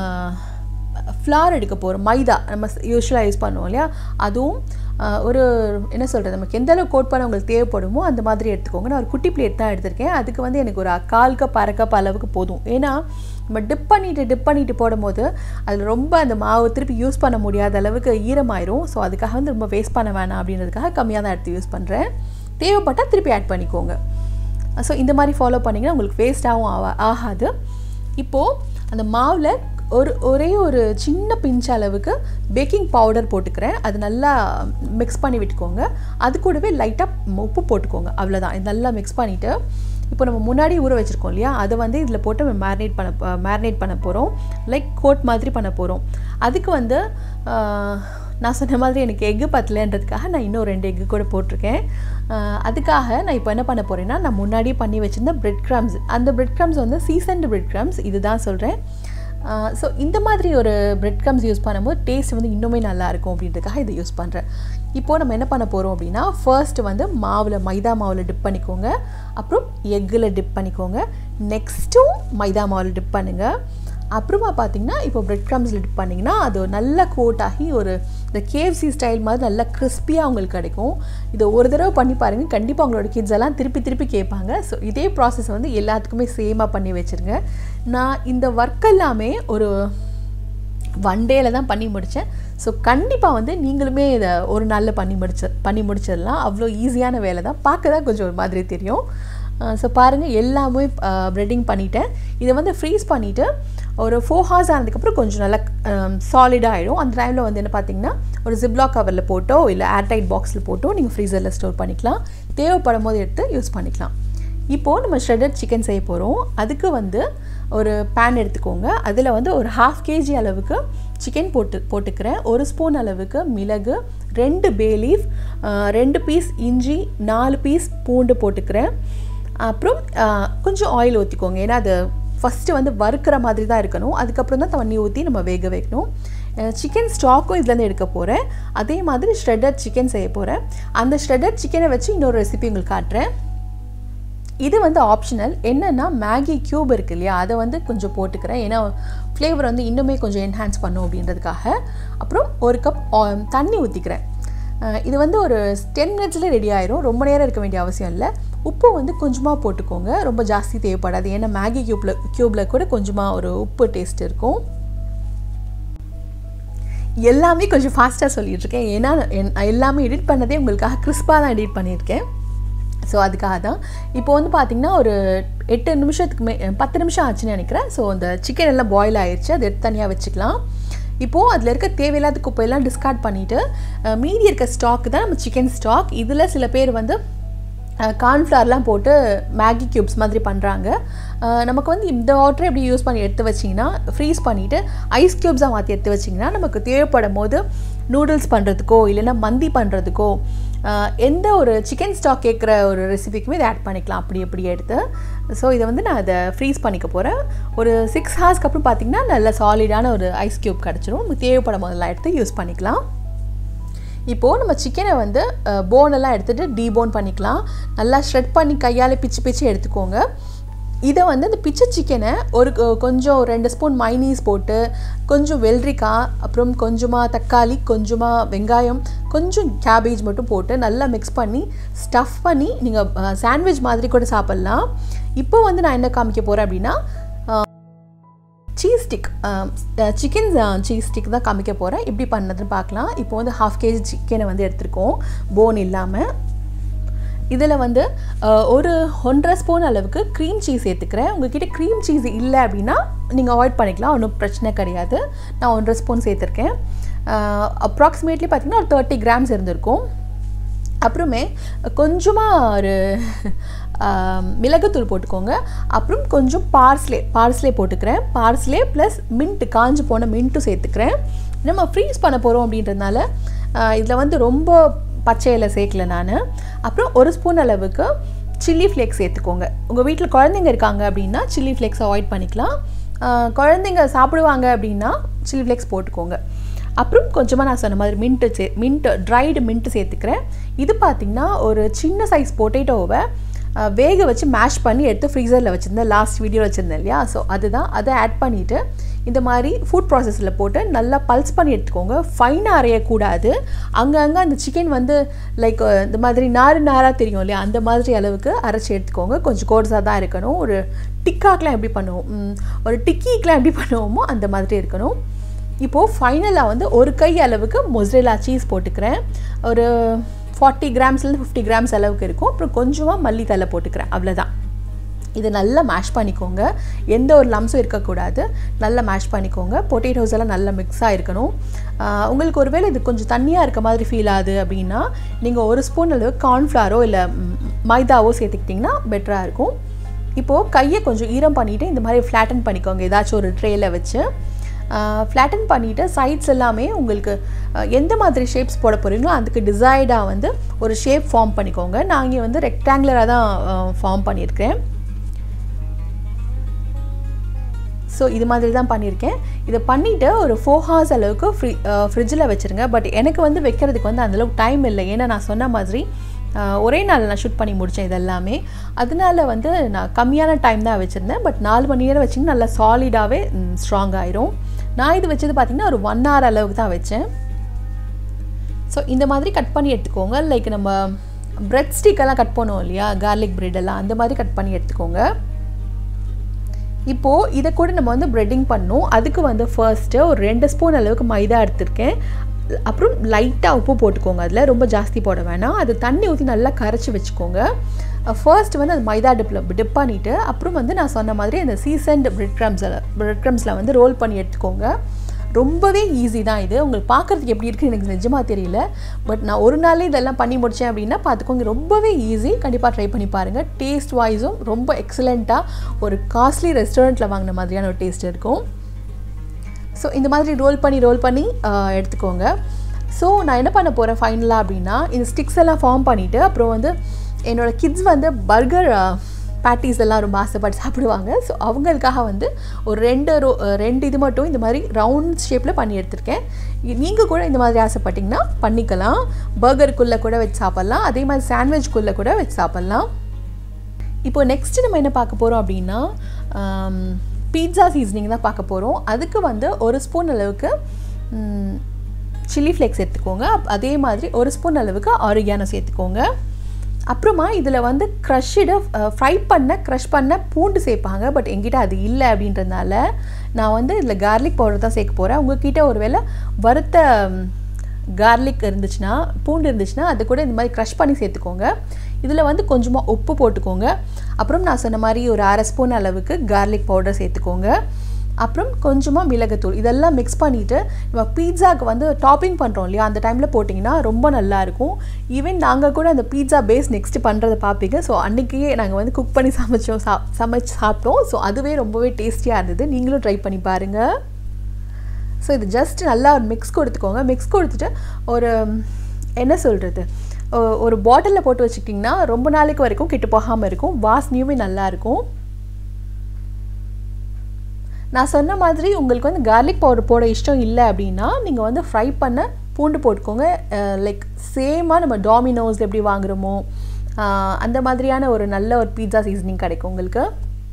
Speaker 1: ஃப்ளார் எடுக்க போகிறோம் மைதா நம்ம யூஸ்வலாக யூஸ் பண்ணுவோம் இல்லையா அதுவும் ஒரு என்ன சொல்கிறது நமக்கு எந்த அளவுக்கு கோட் பண்ண உங்களுக்கு தேவைப்படுமோ அந்த மாதிரி எடுத்துக்கோங்க நான் ஒரு குட்டி பிளேட் தான் எடுத்திருக்கேன் அதுக்கு வந்து எனக்கு ஒரு கால் கப் அரை கப் அளவுக்கு போதும் ஏன்னா நம்ம டிப் பண்ணிவிட்டு டிப் பண்ணிவிட்டு போடும்போது அதில் ரொம்ப அந்த மாவு திருப்பி யூஸ் பண்ண முடியாத அளவுக்கு ஈரமாயிரும் ஸோ அதுக்காக வந்து ரொம்ப வேஸ்ட் பண்ண வேணாம் அப்படின்றதுக்காக கம்மியாக தான் எடுத்து யூஸ் பண்ணுறேன் தேவைப்பட்டால் திருப்பி ஆட் பண்ணிக்கோங்க ஸோ இந்த மாதிரி ஃபாலோ பண்ணிங்கன்னா உங்களுக்கு வேஸ்ட்டாகவும் ஆவா ஆகாது இப்போது அந்த மாவில் ஒரு ஒரே ஒரு சின்ன பிஞ்ச் அளவுக்கு பேக்கிங் பவுடர் போட்டுக்கிறேன் அது நல்லா மிக்ஸ் பண்ணி விட்டுக்கோங்க அது கூடவே லைட்டாக உப்பு போட்டுக்கோங்க அவ்வளோதான் இது நல்லா மிக்ஸ் பண்ணிவிட்டு இப்போ நம்ம முன்னாடி ஊற வச்சுருக்கோம் இல்லையா அதை வந்து இதில் போட்டு நம்ம மேரினேட் பண்ண மேரினேட் பண்ண போகிறோம் லைக் கோட் மாதிரி பண்ண போகிறோம் அதுக்கு வந்து நான் சொன்ன மாதிரி எனக்கு எக்கு பத்தலைன்றதுக்காக நான் இன்னும் ரெண்டு எக்கு கூட போட்டிருக்கேன் அதுக்காக நான் இப்போ என்ன பண்ண போகிறேன்னா நான் முன்னாடியே பண்ணி வச்சுருந்த பிரெட் க்ரம்ஸ் அந்த பிரெட் க்ரம்ஸ் வந்து சீசன்டு பிரெட் க்ரம்ஸ் இதுதான் சொல்கிறேன் ஸோ இந்த மாதிரி ஒரு பிரெட் க்ரம்ஸ் யூஸ் பண்ணும்போது டேஸ்ட் வந்து இன்னுமே நல்லாயிருக்கும் அப்படின்றதுக்காக இதை யூஸ் பண்ணுறேன் இப்போது நம்ம என்ன பண்ண போகிறோம் அப்படின்னா ஃபர்ஸ்ட் வந்து மாவில் மைதா மாவில் டிப் பண்ணிக்கோங்க அப்புறம் எக்கில் டிப் பண்ணிக்கோங்க நெக்ஸ்ட்டும் மைதா மாவில் டிப் பண்ணுங்கள் அப்புறமா பார்த்தீங்கன்னா இப்போ பிரெட் க்ரம்ஸில் டிப் பண்ணிங்கன்னா அது நல்லா கோட் ஆகி ஒரு இந்த கேஎஃப்சி ஸ்டைல் மாதிரி நல்லா கிறிஸ்பியாக உங்களுக்கு கிடைக்கும் இதை ஒரு தடவை பண்ணி பாருங்கள் கண்டிப்பாக உங்களோட கிட்ஸ் எல்லாம் திருப்பி திருப்பி கேட்பாங்க ஸோ இதே ப்ராசஸ் வந்து எல்லாத்துக்குமே சேமாக பண்ணி வச்சுருங்க நான் இந்த ஒர்க் எல்லாமே ஒரு ஒன் டேயில் தான் பண்ணி முடித்தேன் ஸோ கண்டிப்பாக வந்து நீங்களுமே இதை ஒரு நாளில் பண்ணி முடிச்ச பண்ணி முடிச்சிடலாம் அவ்வளோ ஈஸியான வேலை தான் பார்க்க தான் கொஞ்சம் ஒரு மாதிரி தெரியும் ஸோ பாருங்கள் எல்லாமே ப்ரெட்டிங் பண்ணிவிட்டேன் இதை வந்து ஃப்ரீஸ் பண்ணிவிட்டு ஒரு ஃபோர் ஹவர்ஸ் ஆனதுக்கப்புறம் கொஞ்சம் நல்லா சாலிடாக ஆகிடும் அந்த டைமில் வந்து என்ன பார்த்தீங்கன்னா ஒரு ஜிப்லாக் கவரில் போட்டோ இல்லை ஏர்டைட் பாக்ஸில் போட்டோ நீங்கள் ஃப்ரீசரில் ஸ்டோர் பண்ணிக்கலாம் தேவைப்படும் போது எடுத்து யூஸ் பண்ணிக்கலாம் இப்போது நம்ம ஷ்ரெடட் சிக்கன் செய்ய போகிறோம் அதுக்கு வந்து ஒரு பேன் எடுத்துக்கோங்க அதில் வந்து ஒரு ஹாஃப் கேஜி அளவுக்கு சிக்கன் போட்டு போட்டுக்கிறேன் ஒரு ஸ்பூன் அளவுக்கு மிளகு ரெண்டு பே லீஃப் ரெண்டு பீஸ் இஞ்சி நாலு பீஸ் பூண்டு போட்டுக்கிறேன் அப்புறம் கொஞ்சம் ஆயில் ஊற்றிக்கோங்க ஏன்னா அது ஃபஸ்ட்டு வந்து வறுக்கிற மாதிரி தான் இருக்கணும் அதுக்கப்புறம் தான் தண்ணி ஊற்றி நம்ம வேக வைக்கணும் சிக்கன் ஸ்டாக்கும் இதுலேருந்து எடுக்க போகிறேன் அதே மாதிரி ஷ்ரெட்டட் சிக்கன் செய்ய போகிறேன் அந்த ஷ்ரெட்டட் சிக்கனை வச்சு இன்னொரு ரெசிபி உங்களுக்கு காட்டுறேன் இது வந்து ஆப்ஷனல் என்னென்னா மேகி க்யூப் இருக்கு இல்லையா அதை வந்து கொஞ்சம் போட்டுக்கிறேன் ஏன்னா ஃப்ளேவர் வந்து இன்னுமே கொஞ்சம் என்ஹான்ஸ் பண்ணும் அப்படின்றதுக்காக அப்புறம் ஒரு கப் தண்ணி ஊற்றிக்கிறேன் இது வந்து ஒரு டென் மினிட்ஸில் ரெடி ஆயிரும் ரொம்ப நேரம் இருக்க வேண்டிய அவசியம் இல்லை உப்பு வந்து கொஞ்சமாக போட்டுக்கோங்க ரொம்ப ஜாஸ்தி தேவைப்படாது ஏன்னா மேகி க்யூப்பில் க்யூப்பில் கூட கொஞ்சமாக ஒரு உப்பு டேஸ்ட் இருக்கும் எல்லாமே கொஞ்சம் ஃபாஸ்ட்டாக சொல்லிகிட்ருக்கேன் ஏன்னா எல்லாமே எடிட் பண்ணதே உங்களுக்காக கிறிஸ்பாக தான் எடிட் பண்ணியிருக்கேன் ஸோ அதுக்காக தான் இப்போ வந்து பார்த்திங்கன்னா ஒரு எட்டு நிமிஷத்துக்கு மே பத்து நிமிஷம் ஆச்சுன்னு நினைக்கிறேன் ஸோ அந்த சிக்கன் எல்லாம் பாயில் ஆயிடுச்சு அது எடுத்து தனியாக வச்சுக்கலாம் இப்போது அதில் இருக்க தேவையில்லாத குப்பையெல்லாம் டிஸ்கார்ட் பண்ணிவிட்டு மீதி இருக்க ஸ்டாக் தான் நம்ம சிக்கன் ஸ்டாக் இதில் சில பேர் வந்து கார்ன்ஃப்ளவர்லாம் போட்டு மேகி க்யூப்ஸ் மாதிரி பண்ணுறாங்க நமக்கு வந்து இந்த வாட்டரை எப்படி யூஸ் பண்ணி எடுத்து வச்சிங்கன்னா ஃப்ரீஸ் பண்ணிவிட்டு ஐஸ் க்யூப்ஸாக மாற்றி எடுத்து வச்சிங்கன்னா நமக்கு தேவைப்படும் போது நூடுல்ஸ் பண்ணுறதுக்கோ இல்லைன்னா மந்தி பண்ணுறதுக்கோ எந்த ஒரு சிக்கன் ஸ்டாக் கேட்குற ஒரு ரெசிபிக்குமே இதை ஆட் பண்ணிக்கலாம் அப்படி எப்படி எடுத்து ஸோ இதை வந்து நான் அதை ஃப்ரீஸ் பண்ணிக்க போகிறேன் ஒரு சிக்ஸ் ஹவர்ஸ்க்கு அப்புறம் பார்த்திங்கன்னா நல்ல சாலிடான ஒரு ஐஸ் க்யூப் கிடச்சிரும் நமக்கு தேவைப்படும் போதெல்லாம் எடுத்து யூஸ் பண்ணிக்கலாம் இப்போது நம்ம சிக்கனை வந்து போனெல்லாம் எடுத்துகிட்டு டீபோன் பண்ணிக்கலாம் நல்லா ஷ்ரெட் பண்ணி கையால் பிச்சு பிச்சு எடுத்துக்கோங்க இதை வந்து இந்த பிச்சை சிக்கனை ஒரு கொஞ்சம் ரெண்டு ஸ்பூன் மைனீஸ் போட்டு கொஞ்சம் வெள்ளரிக்காய் அப்புறம் கொஞ்சமாக தக்காளி கொஞ்சமாக வெங்காயம் கொஞ்சம் கேபேஜ் மட்டும் போட்டு நல்லா மிக்ஸ் பண்ணி ஸ்டஃப் பண்ணி நீங்கள் சாண்ட்விச் மாதிரி கூட சாப்பிட்லாம் இப்போ வந்து நான் என்ன காமிக்க போகிறேன் அப்படின்னா cheese stick chicken cheese stick தான் காமிக்க போகிறேன் எப்படி பண்ணதுன்னு பார்க்கலாம் இப்போ வந்து ஹாஃப் கேஜி சிக்கனை வந்து எடுத்துருக்கோம் போன் இல்லாமல் இதில் வந்து ஒரு ஒன்றரை ஸ்பூன் அளவுக்கு க்ரீம் சீஸ் சேர்த்துக்கிறேன் உங்ககிட்ட க்ரீம் சீஸ் இல்லை அப்படின்னா நீங்கள் அவாய்ட் பண்ணிக்கலாம் ஒன்றும் பிரச்சனை கிடையாது நான் ஒன்றரை ஸ்பூன் சேர்த்துருக்கேன் அப்ராக்சிமேட்லி பார்த்திங்கன்னா ஒரு தேர்ட்டி கிராம்ஸ் இருந்திருக்கும் அப்புறமே கொஞ்சமாக ஒரு மிளகுத்தூள் போட்டுக்கோங்க அப்புறம் கொஞ்சம் பார்ஸ்லே பார்ஸ்லே போட்டுக்கிறேன் பார்ஸ்லே ப்ளஸ் மின்ட்டு காஞ்சு போன மின்ட்டும் சேர்த்துக்கிறேன் நம்ம ஃப்ரீஸ் பண்ண போகிறோம் அப்படின்றதுனால இதில் வந்து ரொம்ப பச்சையில் சேர்க்கல நான் அப்புறம் ஒரு ஸ்பூன் அளவுக்கு சில்லி ஃப்ளேக்ஸ் சேர்த்துக்கோங்க உங்கள் வீட்டில் குழந்தைங்க இருக்காங்க அப்படின்னா சில்லி ஃப்ளேக்ஸ் அவாய்ட் பண்ணிக்கலாம் குழந்தைங்க சாப்பிடுவாங்க அப்படின்னா சில்லி ஃப்ளேக்ஸ் போட்டுக்கோங்க அப்புறம் கொஞ்சமாக நான் சொன்ன மாதிரி மின்ட்டு சே மின்ட்டு ட்ரைடு மின்ட்டு சேர்த்துக்கிறேன் இது பார்த்திங்கன்னா ஒரு சின்ன சைஸ் பொட்டேட்டோவை வேக வச்சு மேஷ் பண்ணி எடுத்து ஃப்ரீசரில் வச்சுருந்தேன் லாஸ்ட் வீடியோ வச்சுருந்தேன் இல்லையா ஸோ அதுதான் அதை ஆட் பண்ணிவிட்டு இந்த மாதிரி ஃபுட் ப்ராசஸில் போட்டு நல்லா பல்ஸ் பண்ணி எடுத்துக்கோங்க ஃபைனாக அரையக்கூடாது அங்கங்கே அந்த சிக்கன் வந்து லைக் இந்த மாதிரி நாறு நாராக தெரியும் இல்லையா அந்த மாதிரி அளவுக்கு அரைச்சி எடுத்துக்கோங்க கொஞ்சம் கோர்ஸாக தான் இருக்கணும் ஒரு டிக்காக்கெலாம் எப்படி பண்ணுவோம் ஒரு டிக்கிக்கெலாம் எப்படி பண்ணுவோமோ அந்த மாதிரி இருக்கணும் இப்போது ஃபைனலாக வந்து ஒரு கை அளவுக்கு மொஸ்ரெலா சீஸ் போட்டுக்கிறேன் ஒரு ஃபார்ட்டி கிராம்ஸ்லேருந்து ஃபிஃப்டி கிராம்ஸ் அளவுக்கு இருக்கும் அப்புறம் கொஞ்சமாக மல்லித்தலை போட்டுக்கிறேன் அவ்வளோதான் இதை நல்லா மேஷ் பண்ணிக்கோங்க எந்த ஒரு லம்ஸும் இருக்கக்கூடாது நல்லா மேஷ் பண்ணிக்கோங்க பொட்டேட்டோஸ் எல்லாம் நல்லா மிக்ஸாக இருக்கணும் உங்களுக்கு ஒருவேளை இது கொஞ்சம் தண்ணியாக இருக்க மாதிரி ஃபீல் ஆகுது அப்படின்னா நீங்கள் ஒரு ஸ்பூன் அளவு கார்ன்ஃப்ளாரோ இல்லை மைதாவோ சேர்த்துக்கிட்டிங்கன்னா பெட்டராக இருக்கும் இப்போது கையை கொஞ்சம் ஈரம் பண்ணிவிட்டு இந்த மாதிரி ஃப்ளாட்டன் பண்ணிக்கோங்க ஏதாச்சும் ஒரு ட்ரேயில் வச்சு ஃப்ளாட்டன் பண்ணிவிட்டு சைட்ஸ் எல்லாமே உங்களுக்கு எந்த மாதிரி ஷேப்ஸ் போட போகிறீங்களோ அதுக்கு டிசைடாக வந்து ஒரு ஷேப் ஃபார்ம் பண்ணிக்கோங்க நான் இங்கே வந்து ரெக்டாங்குலராக தான் ஃபார்ம் பண்ணியிருக்கேன் ஸோ இது மாதிரி தான் பண்ணியிருக்கேன் இதை பண்ணிவிட்டு ஒரு ஃபோர் ஹவர்ஸ் அளவுக்கு ஃப்ரி ஃப்ரிட்ஜில் வச்சுருங்க பட் எனக்கு வந்து வைக்கிறதுக்கு வந்து அந்தளவுக்கு டைம் இல்லை ஏன்னா நான் சொன்ன மாதிரி ஒரே நாள் நான் ஷூட் பண்ணி முடித்தேன் இதெல்லாமே அதனால வந்து நான் கம்மியான டைம் தான் வச்சுருந்தேன் பட் நாலு மணி நேரம் வச்சிங்கன்னா நல்லா சாலிடாகவே ஸ்ட்ராங் ஆயிரும் நான் இது வச்சது பார்த்திங்கன்னா ஒரு ஒன் ஹவர் அளவுக்கு தான் வச்சேன் ஸோ இந்த மாதிரி கட் பண்ணி எடுத்துக்கோங்க லைக் நம்ம பிரெட் ஸ்டிக்கெல்லாம் கட் பண்ணுவோம் இல்லையா கார்லிக் பிரெட்டெல்லாம் அந்த மாதிரி கட் பண்ணி எடுத்துக்கோங்க இப்போது இதை கூட நம்ம வந்து ப்ரெட்டிங் பண்ணணும் அதுக்கு வந்து ஃபர்ஸ்ட்டு ஒரு ரெண்டு ஸ்பூன் அளவுக்கு மைதா எடுத்திருக்கேன் அப்புறம் லைட்டாக உப்பு போட்டுக்கோங்க அதில் ரொம்ப ஜாஸ்தி போட வேணாம் அது தண்ணி ஊற்றி நல்லா கரைச்சி வச்சுக்கோங்க ஃபர்ஸ்ட் வந்து அது மைதா டிப்பில் டிப் பண்ணிவிட்டு அப்புறம் வந்து நான் சொன்ன மாதிரி அந்த சீசன்ட் பிரெட் க்ரம்ஸில் பிரெட் க்ரம்ஸில் வந்து ரோல் பண்ணி எடுத்துக்கோங்க ரொம்பவே ஈஸி தான் இது உங்களுக்கு பார்க்குறதுக்கு எப்படி இருக்குன்னு எனக்கு நிஜமாக தெரியல பட் நான் ஒரு நாளே இதெல்லாம் பண்ணி முடித்தேன் அப்படின்னா பார்த்துக்கோங்க ரொம்பவே ஈஸி கண்டிப்பாக ட்ரை பண்ணி பாருங்கள் டேஸ்ட் வைஸும் ரொம்ப எக்ஸலண்ட்டாக ஒரு காஸ்ட்லி ரெஸ்டாரண்ட்டில் வாங்கின மாதிரியான ஒரு டேஸ்ட் இருக்கும் ஸோ இந்த மாதிரி ரோல் பண்ணி ரோல் பண்ணி எடுத்துக்கோங்க ஸோ நான் என்ன பண்ண போகிறேன் ஃபைனலாக அப்படின்னா இந்த ஸ்டிக்ஸ் எல்லாம் ஃபார்ம் பண்ணிவிட்டு அப்புறம் வந்து என்னோடய கிட்ஸ் வந்து பர்கர் பேட்டிஸ் எல்லாம் ரொம்ப ஆசைப்பட்டு சாப்பிடுவாங்க ஸோ அவங்களுக்காக வந்து ஒரு ரெண்டு ரோ ரெண்டு இது மட்டும் இந்த மாதிரி ரவுண்ட் ஷேப்பில் பண்ணி எடுத்திருக்கேன் நீங்கள் கூட இந்த மாதிரி ஆசைப்பட்டிங்கன்னா பண்ணிக்கலாம் பர்கருக்குள்ளே கூட வச்சு சாப்பிட்லாம் அதே மாதிரி சாண்ட்விச்குள்ளே கூட வச்சு சாப்பிட்லாம் இப்போ நெக்ஸ்ட்டு நம்ம என்ன பார்க்க போகிறோம் அப்படின்னா பீட்சா சீசனிங் தான் பார்க்க போகிறோம் அதுக்கு வந்து ஒரு ஸ்பூன் அளவுக்கு சில்லி ஃப்ளேக்ஸ் எடுத்துக்கோங்க அதே மாதிரி ஒரு ஸ்பூன் அளவுக்கு ஆரிகானோ சேர்த்துக்கோங்க அப்புறமா இதில் வந்து க்ரஷ்டு ஃப்ரை பண்ண க்ரஷ் பண்ண பூண்டு சேர்ப்பாங்க பட் எங்கிட்ட அது இல்லை அப்படின்றதுனால நான் வந்து இதில் கார்லிக் பவுடர் தான் சேர்க்க போகிறேன் உங்ககிட்ட ஒரு வேளை வறுத்த கார்லிக் இருந்துச்சுன்னா பூண்டு இருந்துச்சுன்னா அது கூட இந்த மாதிரி க்ரஷ் பண்ணி சேர்த்துக்கோங்க இதில் வந்து கொஞ்சமாக உப்பு போட்டுக்கோங்க அப்புறம் நான் சொன்ன மாதிரி ஒரு அரை ஸ்பூன் அளவுக்கு கார்லிக் பவுடர் சேர்த்துக்கோங்க அப்புறம் கொஞ்சமாக மிளகுத்தூள் இதெல்லாம் மிக்ஸ் பண்ணிவிட்டு நம்ம பீட்சாக்கு வந்து டாப்பிங் பண்ணுறோம் இல்லையா அந்த டைமில் போட்டிங்கன்னா ரொம்ப நல்லாயிருக்கும் ஈவன் நாங்கள் கூட அந்த பீட்சா பேஸ் நெக்ஸ்ட் பண்ணுறதை பார்ப்பீங்க ஸோ அன்றைக்கே நாங்கள் வந்து குக் பண்ணி சமைச்சோம் சா சமைச்சு சாப்பிட்டோம் ஸோ அதுவே ரொம்பவே டேஸ்டியாக இருந்தது நீங்களும் ட்ரை பண்ணி பாருங்கள் ஸோ இது ஜஸ்ட் நல்லா ஒரு மிக்ஸ் கொடுத்துக்கோங்க மிக்ஸ் கொடுத்துட்டு ஒரு என்ன சொல்கிறது ஒரு பாட்டிலில் போட்டு வச்சுக்கிட்டிங்கன்னா ரொம்ப நாளைக்கு வரைக்கும் கெட்டு போகாமல் இருக்கும் வாசனையுமே நல்லாயிருக்கும் நான் சொன்ன மாதிரி உங்களுக்கு வந்து கார்லிக் பவுடர் போட இஷ்டம் இல்லை அப்படின்னா நீங்கள் வந்து ஃப்ரை பண்ண பூண்டு போட்டுக்கோங்க லைக் சேமாக நம்ம டாமினோஸ் எப்படி வாங்குகிறோமோ அந்த மாதிரியான ஒரு நல்ல ஒரு பீட்சா சீசனிங் கிடைக்கும் உங்களுக்கு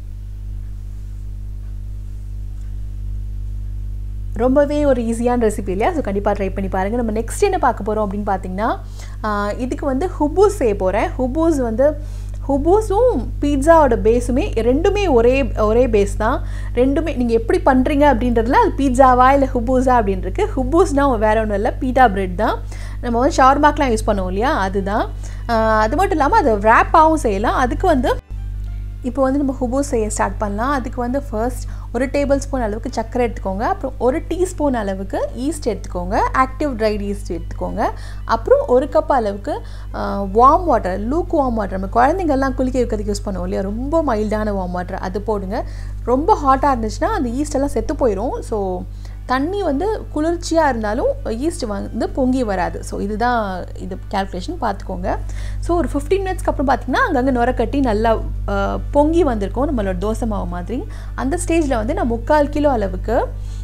Speaker 1: ரொம்பவே ஒரு ஈஸியான ரெசிபி இல்லையா ஸோ கண்டிப்பாக ட்ரை பண்ணி பாருங்கள் நம்ம நெக்ஸ்ட் என்ன பார்க்க போகிறோம் அப்படின்னு பார்த்தீங்கன்னா இதுக்கு வந்து ஹுபூஸ் செய்ய போகிறேன் ஹுபூஸ் வந்து ஹுபூஸும் பீட்சாவோட பேஸுமே ரெண்டுமே ஒரே ஒரே பேஸ் தான் ரெண்டுமே நீங்கள் எப்படி பண்ணுறீங்க அப்படின்றதுல அது பீட்சாவா இல்லை ஹுபூஸா அப்படின்ருக்கு ஹுபூஸ்னால் வேறு ஒன்றும் இல்லை பீட்டா பிரெட் தான் நம்ம வந்து ஷவர்மாக்கெலாம் யூஸ் பண்ணுவோம் இல்லையா அதுதான் அது மட்டும் இல்லாமல் அதை ரேப்பாகவும் செய்யலாம் அதுக்கு வந்து இப்போ வந்து நம்ம ஹுபூஸ் செய்ய ஸ்டார்ட் பண்ணலாம் அதுக்கு வந்து ஃபர்ஸ்ட் ஒரு டேபிள் ஸ்பூன் அளவுக்கு சர்க்கரை எடுத்துக்கோங்க அப்புறம் ஒரு டீஸ்பூன் அளவுக்கு ஈஸ்ட் எடுத்துக்கோங்க ஆக்டிவ் ட்ரைட் ஈஸ்ட் எடுத்துக்கோங்க அப்புறம் ஒரு கப் அளவுக்கு warm water lukewarm water நம்ம குழந்தைங்கள்லாம் குளிக்க வைக்கிறதுக்கு யூஸ் பண்ணுவோம் இல்லையா ரொம்ப மைல்டான வார்ம் வாட்டர் அது போடுங்க ரொம்ப ஹாட்டாக இருந்துச்சுன்னா அந்த ஈஸ்டெல்லாம் செத்து போயிடும் ஸோ தண்ணி வந்து குளிர்ச்சியாக இருந்தாலும் ஈஸ்ட் வந்து பொங்கி வராது ஸோ இதுதான் இது கேல்குலேஷன் பார்த்துக்கோங்க ஸோ ஒரு ஃபிஃப்டீன் மினிட்ஸ்க்கு அப்புறம் பார்த்திங்கன்னா அங்கங்கே நுர கட்டி நல்லா பொங்கி வந்திருக்கும் நம்மளோட தோசை மாவு மாதிரி அந்த ஸ்டேஜில் வந்து நான் முக்கால் கிலோ அளவுக்கு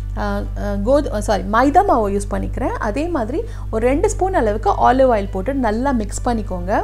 Speaker 1: கோது சாரி மைதா மாவை யூஸ் பண்ணிக்கிறேன் அதே மாதிரி ஒரு ரெண்டு ஸ்பூன் அளவுக்கு ஆலிவ் ஆயில் போட்டு நல்லா மிக்ஸ் பண்ணிக்கோங்க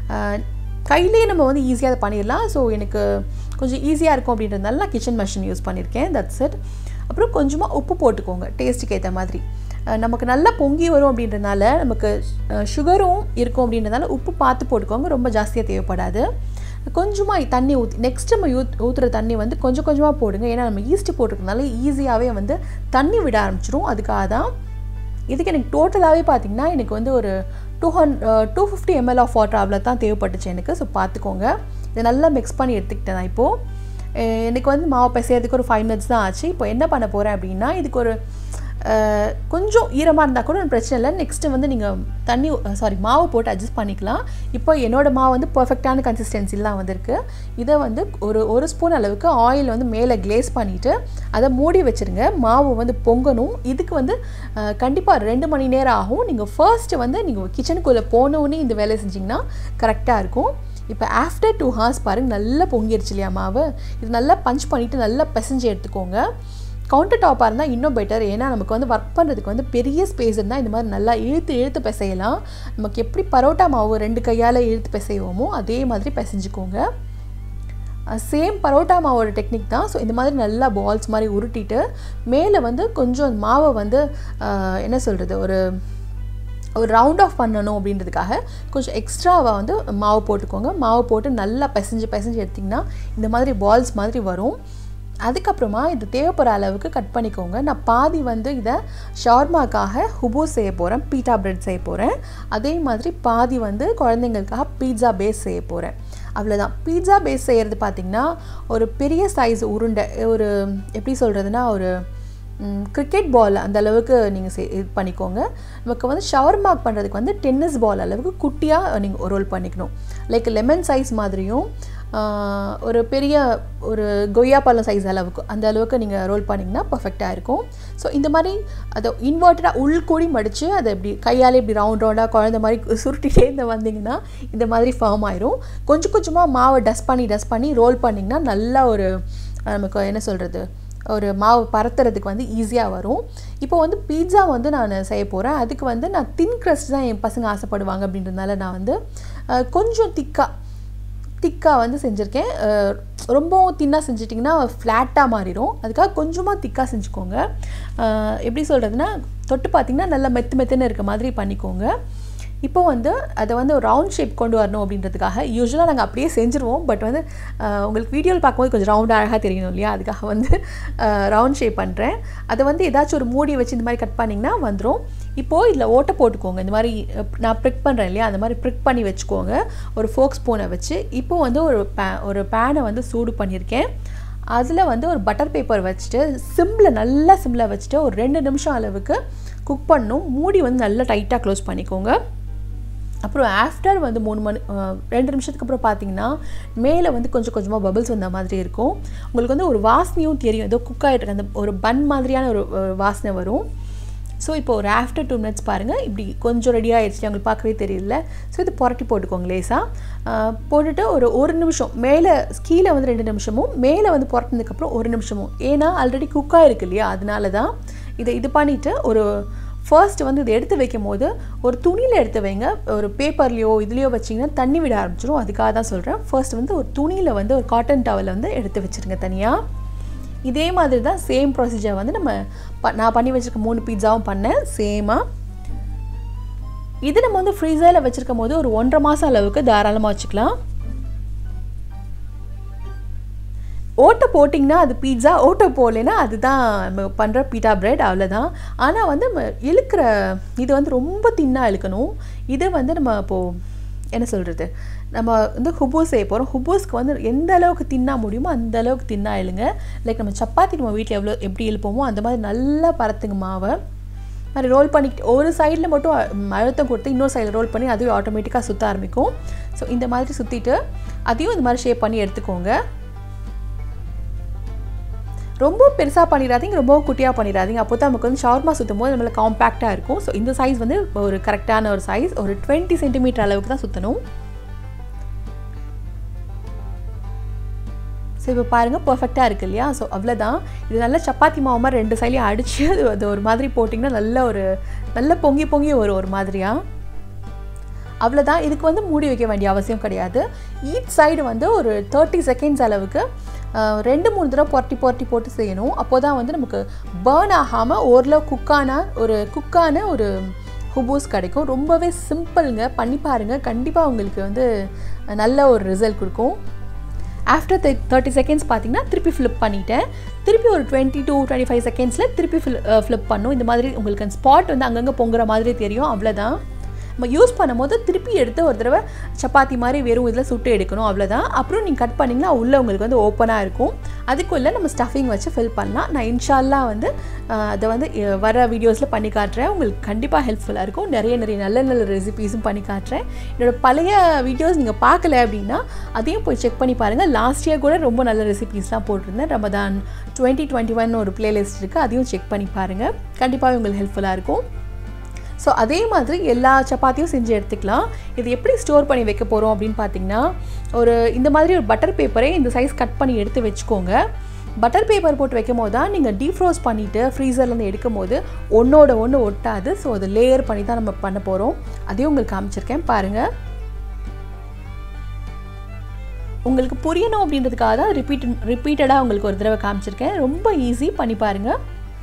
Speaker 1: கையிலேயே நம்ம வந்து ஈஸியாக அதை பண்ணிடலாம் ஸோ எனக்கு கொஞ்சம் ஈஸியாக இருக்கும் அப்படின்றதுனால நான் கிச்சன் மிஷின் யூஸ் பண்ணியிருக்கேன் தட்ஸ் இட் அப்புறம் கொஞ்சமாக உப்பு போட்டுக்கோங்க டேஸ்ட்டுக்கு ஏற்ற மாதிரி நமக்கு நல்லா பொங்கி வரும் அப்படின்றதுனால நமக்கு சுகரும் இருக்கும் அப்படின்றதுனால உப்பு பார்த்து போட்டுக்கோங்க ரொம்ப ஜாஸ்தியாக தேவைப்படாது கொஞ்சமாக தண்ணி ஊற்றி நெக்ஸ்ட் நம்ம ஊத் ஊற்றுற தண்ணி வந்து கொஞ்சம் கொஞ்சமாக போடுங்க ஏன்னா நம்ம ஈஸ்ட் போட்டிருக்கனால ஈஸியாகவே வந்து தண்ணி விட ஆரம்பிச்சிடும் அதுக்காக தான் இதுக்கு எனக்கு டோட்டலாகவே பார்த்திங்கன்னா எனக்கு வந்து ஒரு two hundred to fifty ML of water அவ்வளோ தான் தேவைப்பட்டுச்சு எனக்கு ஸோ பார்த்துக்கோங்க இதை நல்லா மிக்ஸ் பண்ணி எடுத்துக்கிட்டேன் நான் இப்போது எனக்கு வந்து மாவு பிசையறதுக்கு ஒரு ஃபைவ் மினிட்ஸ் தான் ஆச்சு இப்போ என்ன பண்ண போகிறேன் அப்படின்னா இதுக்கு ஒரு கொஞ்சம் ஈரமாக இருந்தால் கூட பிரச்சனை இல்லை நெக்ஸ்ட்டு வந்து நீங்கள் தண்ணி சாரி மாவு போட்டு அட்ஜஸ்ட் பண்ணிக்கலாம் இப்போ என்னோடய மாவு வந்து பர்ஃபெக்டான கன்சிஸ்டன்சிலாம் வந்திருக்கு இதை வந்து ஒரு ஒரு ஸ்பூன் அளவுக்கு ஆயில் வந்து மேலே கிளேஸ் பண்ணிவிட்டு அதை மூடி வச்சுருங்க மாவு வந்து பொங்கணும் இதுக்கு வந்து கண்டிப்பாக ரெண்டு மணி நேரம் ஆகும் நீங்கள் ஃபர்ஸ்ட்டு வந்து நீங்கள் கிச்சனுக்குள்ளே போனோடனே இந்த வேலையை செஞ்சிங்கன்னா கரெக்டாக இருக்கும் இப்போ ஆஃப்டர் டூ ஹார்ஸ் பாருங்கள் நல்லா பொங்கிருச்சு இல்லையா மாவு இது நல்லா பஞ்ச் பண்ணிவிட்டு நல்லா பிசைஞ்சு எடுத்துக்கோங்க கவுண்டர் டாப்பாக இருந்தால் இன்னும் பெட்டர் ஏன்னா நமக்கு வந்து ஒர்க் பண்ணுறதுக்கு வந்து பெரிய ஸ்பேஸ் இருந்தால் இந்த மாதிரி நல்லா இழுத்து இழுத்து பிசையலாம் நமக்கு எப்படி பரோட்டா மாவு ரெண்டு கையால் இழுத்து பிசைவோமோ அதே மாதிரி பிசைஞ்சுக்கோங்க சேம் பரோட்டா மாவோட டெக்னிக் தான் ஸோ இந்த மாதிரி நல்லா பால்ஸ் மாதிரி உருட்டிட்டு மேலே வந்து கொஞ்சம் மாவை வந்து என்ன சொல்கிறது ஒரு ஒரு ரவுண்ட் ஆஃப் பண்ணணும் அப்படின்றதுக்காக கொஞ்சம் எக்ஸ்ட்ராவாக வந்து மாவு போட்டுக்கோங்க மாவு போட்டு நல்லா பிசைஞ்சு பிசைஞ்சு எடுத்திங்கன்னா இந்த மாதிரி பால்ஸ் மாதிரி வரும் அதுக்கப்புறமா இது தேவைப்படுற அளவுக்கு கட் பண்ணிக்கோங்க நான் பாதி வந்து இதை ஷார்மாக்காக ஹுபூஸ் செய்ய போகிறேன் பீட்டா பிரெட் செய்ய போகிறேன் அதே மாதிரி பாதி வந்து குழந்தைங்களுக்காக பீட்சா பேஸ் செய்ய போகிறேன் அவ்வளோதான் பீட்சா பேஸ் செய்கிறது பார்த்திங்கன்னா ஒரு பெரிய சைஸ் உருண்டை ஒரு எப்படி சொல்கிறதுனா ஒரு கிரிக்கெட் பால் அந்த அளவுக்கு நீங்கள் செ இது பண்ணிக்கோங்க நமக்கு வந்து ஷவர் மார்க் பண்ணுறதுக்கு வந்து டென்னிஸ் பால் அளவுக்கு குட்டியாக நீங்கள் ரோல் பண்ணிக்கணும் லைக் லெமன் சைஸ் மாதிரியும் ஒரு பெரிய ஒரு கொய்யா பழம் சைஸ் அளவுக்கு அந்த அளவுக்கு நீங்கள் ரோல் பண்ணிங்கன்னா பர்ஃபெக்டாக இருக்கும் ஸோ இந்த மாதிரி அதை இன்வெர்ட்டடாக உள்கூடி மடித்து அதை இப்படி கையால் இப்படி ரவுண்ட் ரவுண்டாக குழந்த மாதிரி சுருட்டிகிட்டே இந்த வந்தீங்கன்னா இந்த மாதிரி ஃபார்ம் ஆயிரும் கொஞ்சம் கொஞ்சமாக மாவை டஸ்ட் பண்ணி டஸ்ட் பண்ணி ரோல் பண்ணிங்கன்னா நல்லா ஒரு நமக்கு என்ன சொல்கிறது ஒரு மாவு பரத்துறதுக்கு வந்து ஈஸியாக வரும் இப்போ வந்து பீட்சா வந்து நான் செய்ய போகிறேன் அதுக்கு வந்து நான் தின் க்ரஸ்ட் தான் என் பசங்க ஆசைப்படுவாங்க அப்படின்றதுனால நான் வந்து கொஞ்சம் திக்காக திக்காக வந்து செஞ்சுருக்கேன் ரொம்பவும் தின்னாக செஞ்சிட்டிங்கன்னா ஃப்ளாட்டாக மாறிடும் அதுக்காக கொஞ்சமாக திக்காக செஞ்சுக்கோங்க எப்படி சொல்கிறதுனா தொட்டு பார்த்திங்கன்னா நல்லா மெத்து மெத்துன்னு இருக்க மாதிரி பண்ணிக்கோங்க இப்போ வந்து அதை வந்து ஒரு ரவுண்ட் ஷேப் கொண்டு வரணும் அப்படின்றதுக்காக யூஸ்வலாக நாங்கள் அப்படியே செஞ்சுருவோம் பட் வந்து உங்களுக்கு வீடியோவில் பார்க்கும்போது கொஞ்சம் ரவுண்ட் அழகாக தெரியணும் இல்லையா அதுக்காக வந்து ரவுண்ட் ஷேப் பண்ணுறேன் அதை வந்து ஏதாச்சும் ஒரு மூடி வச்சு இந்த மாதிரி கட் பண்ணிங்கன்னா வந்துடும் இப்போது இதில் ஓட்டை போட்டுக்கோங்க இந்த மாதிரி நான் ப்ரிக் பண்ணுறேன் இல்லையா அந்த மாதிரி ப்ரிக் பண்ணி வச்சுக்கோங்க ஒரு ஃபோக் ஸ்பூனை வச்சு இப்போது வந்து ஒரு பே ஒரு பேனை வந்து சூடு பண்ணியிருக்கேன் அதில் வந்து ஒரு பட்டர் பேப்பர் வச்சுட்டு சிம்மில் நல்லா சிம்மில் வச்சுட்டு ஒரு ரெண்டு நிமிஷம் அளவுக்கு குக் பண்ணணும் மூடி வந்து நல்லா டைட்டாக க்ளோஸ் பண்ணிக்கோங்க அப்புறம் ஆஃப்டர் வந்து மூணு மணி ரெண்டு நிமிஷத்துக்கு அப்புறம் பார்த்தீங்கன்னா மேலே வந்து கொஞ்சம் கொஞ்சமாக பபிள்ஸ் வந்த மாதிரி இருக்கும் உங்களுக்கு வந்து ஒரு வாசனையும் தெரியும் ஏதோ குக் ஆகிட்டு அந்த ஒரு பன் மாதிரியான ஒரு வாசனை வரும் ஸோ இப்போ ஒரு ஆஃப்டர் டூ மினிட்ஸ் பாருங்கள் இப்படி கொஞ்சம் ரெடி ஆகிடுச்சு உங்களுக்கு பார்க்கவே தெரியல ஸோ இது புரட்டி போட்டுக்கோங்க லேசாக போட்டுட்டு ஒரு ஒரு நிமிஷம் மேலே கீழே வந்து ரெண்டு நிமிஷமும் மேலே வந்து புரட்டினதுக்கப்புறம் ஒரு நிமிஷமும் ஏன்னா ஆல்ரெடி குக்காக இருக்கு இல்லையா அதனால தான் இதை இது பண்ணிவிட்டு ஒரு ஃபர்ஸ்ட் வந்து இதை எடுத்து வைக்கும் போது ஒரு துணியில் எடுத்து வைங்க ஒரு பேப்பர்லேயோ இதுலேயோ வச்சிங்கன்னா தண்ணி விட ஆரம்பிச்சிடும் அதுக்காக தான் சொல்கிறேன் ஃபர்ஸ்ட் வந்து ஒரு துணியில் வந்து ஒரு காட்டன் டவலை வந்து எடுத்து வச்சுருங்க தனியாக இதே மாதிரி தான் சேம் ப்ரொசீஜர் வந்து நம்ம ப நான் பண்ணி வச்சுருக்க மூணு பீட்சாவும் பண்ணேன் சேமாக இது நம்ம வந்து ஃப்ரீசரில் வச்சுருக்கும் போது ஒரு ஒன்றரை மாதம் அளவுக்கு தாராளமாக வச்சுக்கலாம் ஓட்டை போட்டிங்கன்னா அது பீட்சா ஓட்டை போடலைன்னா அதுதான் நம்ம பண்ணுற பீட்டா பிரெட் அவ்வளோதான் ஆனால் வந்து நம்ம இழுக்கிற இது வந்து ரொம்ப தின்னாக இழுக்கணும் இது வந்து நம்ம இப்போது என்ன சொல்கிறது நம்ம வந்து ஹுபூஸ் செய்ய போகிறோம் ஹுபூஸ்க்கு வந்து எந்த அளவுக்கு தின்னா முடியுமோ அந்த அளவுக்கு தின்னா இழுங்க லைக் நம்ம சப்பாத்தி நம்ம வீட்டில் எவ்வளோ எப்படி இழுப்போமோ அந்த மாதிரி நல்லா பரத்துங்க மாவை மாதிரி ரோல் பண்ணிக்கிட்டு ஒரு சைடில் மட்டும் அழுத்தம் கொடுத்து இன்னொரு சைடில் ரோல் பண்ணி அதுவும் ஆட்டோமேட்டிக்காக சுற்ற ஆரம்பிக்கும் ஸோ இந்த மாதிரி சுற்றிட்டு அதையும் இந்த மாதிரி ஷேப் பண்ணி எடுத்துக்கோங்க ரொம்ப பெருசாக பண்ணிடாதீங்க ரொம்ப குட்டியாக பண்ணிடாதீங்க அப்போ தான் நமக்கு வந்து ஷவர்மா சுற்றும் போது நம்மளுக்கு காம்பேக்டாக இருக்கும் ஸோ இந்த சைஸ் வந்து ஒரு கரெக்டான ஒரு சைஸ் ஒரு டுவெண்ட்டி சென்டிமீட்டர் அளவுக்கு தான் சுற்றணும் ஸோ இப்போ பாருங்கள் பர்ஃபெக்டாக இருக்குது இல்லையா ஸோ அவ்வளோதான் இது நல்லா சப்பாத்தி மாவு மாதிரி ரெண்டு சைட்லையும் அடித்து அது அது ஒரு மாதிரி போட்டிங்கன்னா நல்ல ஒரு நல்ல பொங்கி பொங்கி வரும் ஒரு மாதிரியாக அவ்வளோதான் இதுக்கு வந்து மூடி வைக்க வேண்டிய அவசியம் கிடையாது ஈச் சைடு வந்து ஒரு தேர்ட்டி செகண்ட்ஸ் அளவுக்கு ரெண்டு மூணு தடவை பொரட்டி பொரட்டி போட்டு செய்யணும் அப்போ தான் வந்து நமக்கு பேர்ன் ஆகாமல் ஓரளவு குக்கான ஒரு குக்கான ஒரு ஹுபூஸ் கிடைக்கும் ரொம்பவே சிம்பிளுங்க பண்ணி பாருங்கள் கண்டிப்பாக உங்களுக்கு வந்து நல்ல ஒரு ரிசல்ட் கொடுக்கும் ஆஃப்டர் தேர்ட்டி செகண்ட்ஸ் பார்த்தீங்கன்னா திருப்பி ஃப்ளிப் பண்ணிவிட்டேன் திருப்பி ஒரு டுவெண்ட்டி டூ டுவெண்ட்டி ஃபைவ் செகண்ட்ஸில் திருப்பி ஃபில் ஃப்ளிப் பண்ணும் இந்த மாதிரி உங்களுக்கு அந்த ஸ்பாட் வந்து அங்கங்கே பொங்குற மாதிரி தெரியும் அவ்வளோதான் நம்ம யூஸ் பண்ணும்போது திருப்பி எடுத்து ஒரு தடவை சப்பாத்தி மாதிரி வெறும் இதில் சுட்டு எடுக்கணும் அவ்வளோதான் அப்புறம் நீங்கள் கட் பண்ணிங்கன்னா உள்ளே உங்களுக்கு வந்து ஓப்பனாக இருக்கும் அதுக்குள்ளே நம்ம ஸ்டஃபிங் வச்சு ஃபில் பண்ணலாம் நான் இன்ஷால்லா வந்து அதை வந்து வர வீடியோஸில் பண்ணி காட்டுறேன் உங்களுக்கு கண்டிப்பாக ஹெல்ப்ஃபுல்லாக இருக்கும் நிறைய நிறைய நல்ல நல்ல ரெசிபீஸும் பண்ணி காட்டுறேன் என்னோடய பழைய வீடியோஸ் நீங்கள் பார்க்கல அப்படின்னா அதையும் போய் செக் பண்ணி பாருங்கள் லாஸ்ட் இயர் கூட ரொம்ப நல்ல ரெசிபீஸ்லாம் போட்டிருந்தேன் ரமதான் டுவெண்ட்டி டுவெண்ட்டி ஒன் ஒரு பிளேலிஸ்ட் இருக்குது அதையும் செக் பண்ணி பாருங்கள் கண்டிப்பாக உங்களுக்கு ஹெல்ப்ஃபுல்லாக இருக்கும் ஸோ அதே மாதிரி எல்லா சப்பாத்தியும் செஞ்சு எடுத்துக்கலாம் இது எப்படி ஸ்டோர் பண்ணி வைக்க போகிறோம் அப்படின்னு பார்த்தீங்கன்னா ஒரு இந்த மாதிரி ஒரு பட்டர் பேப்பரை இந்த சைஸ் கட் பண்ணி எடுத்து வச்சுக்கோங்க பட்டர் பேப்பர் போட்டு வைக்கும் போது தான் நீங்கள் டீஃப்ரோஸ் பண்ணிவிட்டு ஃப்ரீசர்லேருந்து எடுக்கும் போது ஒன்றோட ஒன்று ஒட்டாது ஸோ அதை லேயர் பண்ணி தான் நம்ம பண்ண போகிறோம் அதையும் உங்களுக்கு காமிச்சிருக்கேன் பாருங்கள் உங்களுக்கு புரியணும் அப்படின்றதுக்காக தான் ரிப்பீட் ரிப்பீட்டடாக உங்களுக்கு ஒரு தடவை காமிச்சிருக்கேன் ரொம்ப ஈஸி பண்ணி பாருங்கள்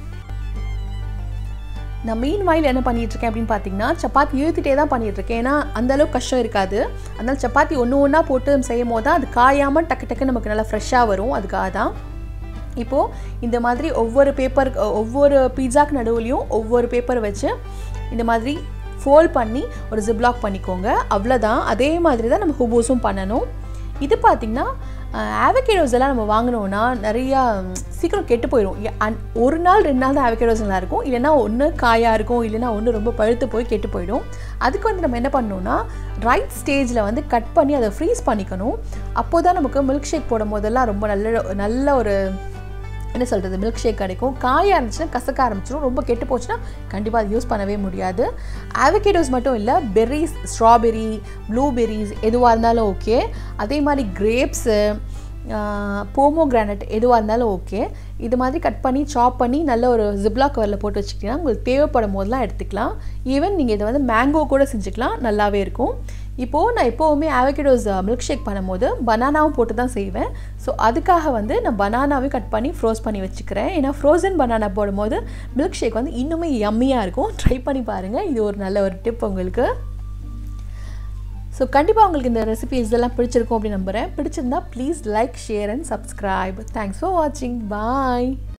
Speaker 1: நான் மீன் வாயில் என்ன பண்ணிகிட்ருக்கேன் அப்படின்னு பார்த்தீங்கன்னா சப்பாத்தி இழுத்துட்டே தான் பண்ணிகிட்ருக்கேன் ஏன்னா அந்தளவுக்கு கஷ்டம் இருக்காது அதனால் சப்பாத்தி ஒன்று ஒன்றா போட்டு செய்யும் போது தான் அது காயாமல் டக்கு டக்கு நமக்கு நல்லா ஃப்ரெஷ்ஷாக வரும் அதுக்காக தான் இப்போது இந்த மாதிரி ஒவ்வொரு பேப்பர் ஒவ்வொரு பீட்சாக்கு நடுவுலையும் ஒவ்வொரு பேப்பர் வச்சு இந்த மாதிரி ஃபோல்ட் பண்ணி ஒரு ஜிப்லாக் பண்ணிக்கோங்க அவ்வளோதான் அதே மாதிரி தான் நம்ம ஹுபூஸும் பண்ணணும் இது பார்த்திங்கன்னா ஆவகேடோஸ் எல்லாம் நம்ம வாங்கினோன்னா நிறையா சீக்கிரம் கெட்டு போயிடும் ஒரு நாள் ரெண்டு நாள் தான் ஆவகேடோஸ் நல்லா இருக்கும் இல்லைனா ஒன்று காயாக இருக்கும் இல்லைனா ஒன்று ரொம்ப பழுத்து போய் கெட்டு போயிடும் அதுக்கு வந்து நம்ம என்ன பண்ணணும்னா ரைட் ஸ்டேஜில் வந்து கட் பண்ணி அதை ஃப்ரீஸ் பண்ணிக்கணும் அப்போ தான் நமக்கு மில்க் ஷேக் போடும் போதெல்லாம் ரொம்ப நல்ல நல்ல ஒரு என்ன சொல்கிறது மில்க் ஷேக் கிடைக்கும் காயாக இருந்துச்சுன்னா கசக்க ஆரம்பிச்சிடும் ரொம்ப கெட்டு போச்சுன்னா கண்டிப்பாக அது யூஸ் பண்ணவே முடியாது ஆவகேடோஸ் மட்டும் இல்லை பெர்ரிஸ் ஸ்ட்ராபெரி ப்ளூபெர்ரிஸ் எதுவாக இருந்தாலும் ஓகே அதே மாதிரி கிரேப்ஸு போமோ கிரானட் எதுவாக இருந்தாலும் ஓகே இது மாதிரி கட் பண்ணி சாப் பண்ணி நல்ல ஒரு ஜிப்லா கவரில் போட்டு வச்சுக்கிட்டிங்கன்னா உங்களுக்கு தேவைப்படும் போதெல்லாம் எடுத்துக்கலாம் ஈவன் நீங்கள் இதை வந்து மேங்கோ கூட செஞ்சுக்கலாம் நல்லாவே இருக்கும் இப்போது நான் எப்போவுமே ஆவகேடோஸ் மில்க் ஷேக் பண்ணும்போது பனானாவும் போட்டு தான் செய்வேன் ஸோ அதுக்காக வந்து நான் பனானாவையும் கட் பண்ணி ஃப்ரோஸ் பண்ணி வச்சுக்கிறேன் ஏன்னா ஃப்ரோசன் பனானா போடும்போது மில்க் ஷேக் வந்து இன்னுமே யம்மியாக இருக்கும் ட்ரை பண்ணி பாருங்கள் இது ஒரு நல்ல ஒரு டிப் உங்களுக்கு ஸோ கண்டிப்பாக உங்களுக்கு இந்த ரெசிபிஸ் இதெல்லாம் பிடிச்சிருக்கும் அப்படின்னு நம்புகிறேன் பிடிச்சிருந்தா please like share and subscribe thanks for வாட்சிங் பாய்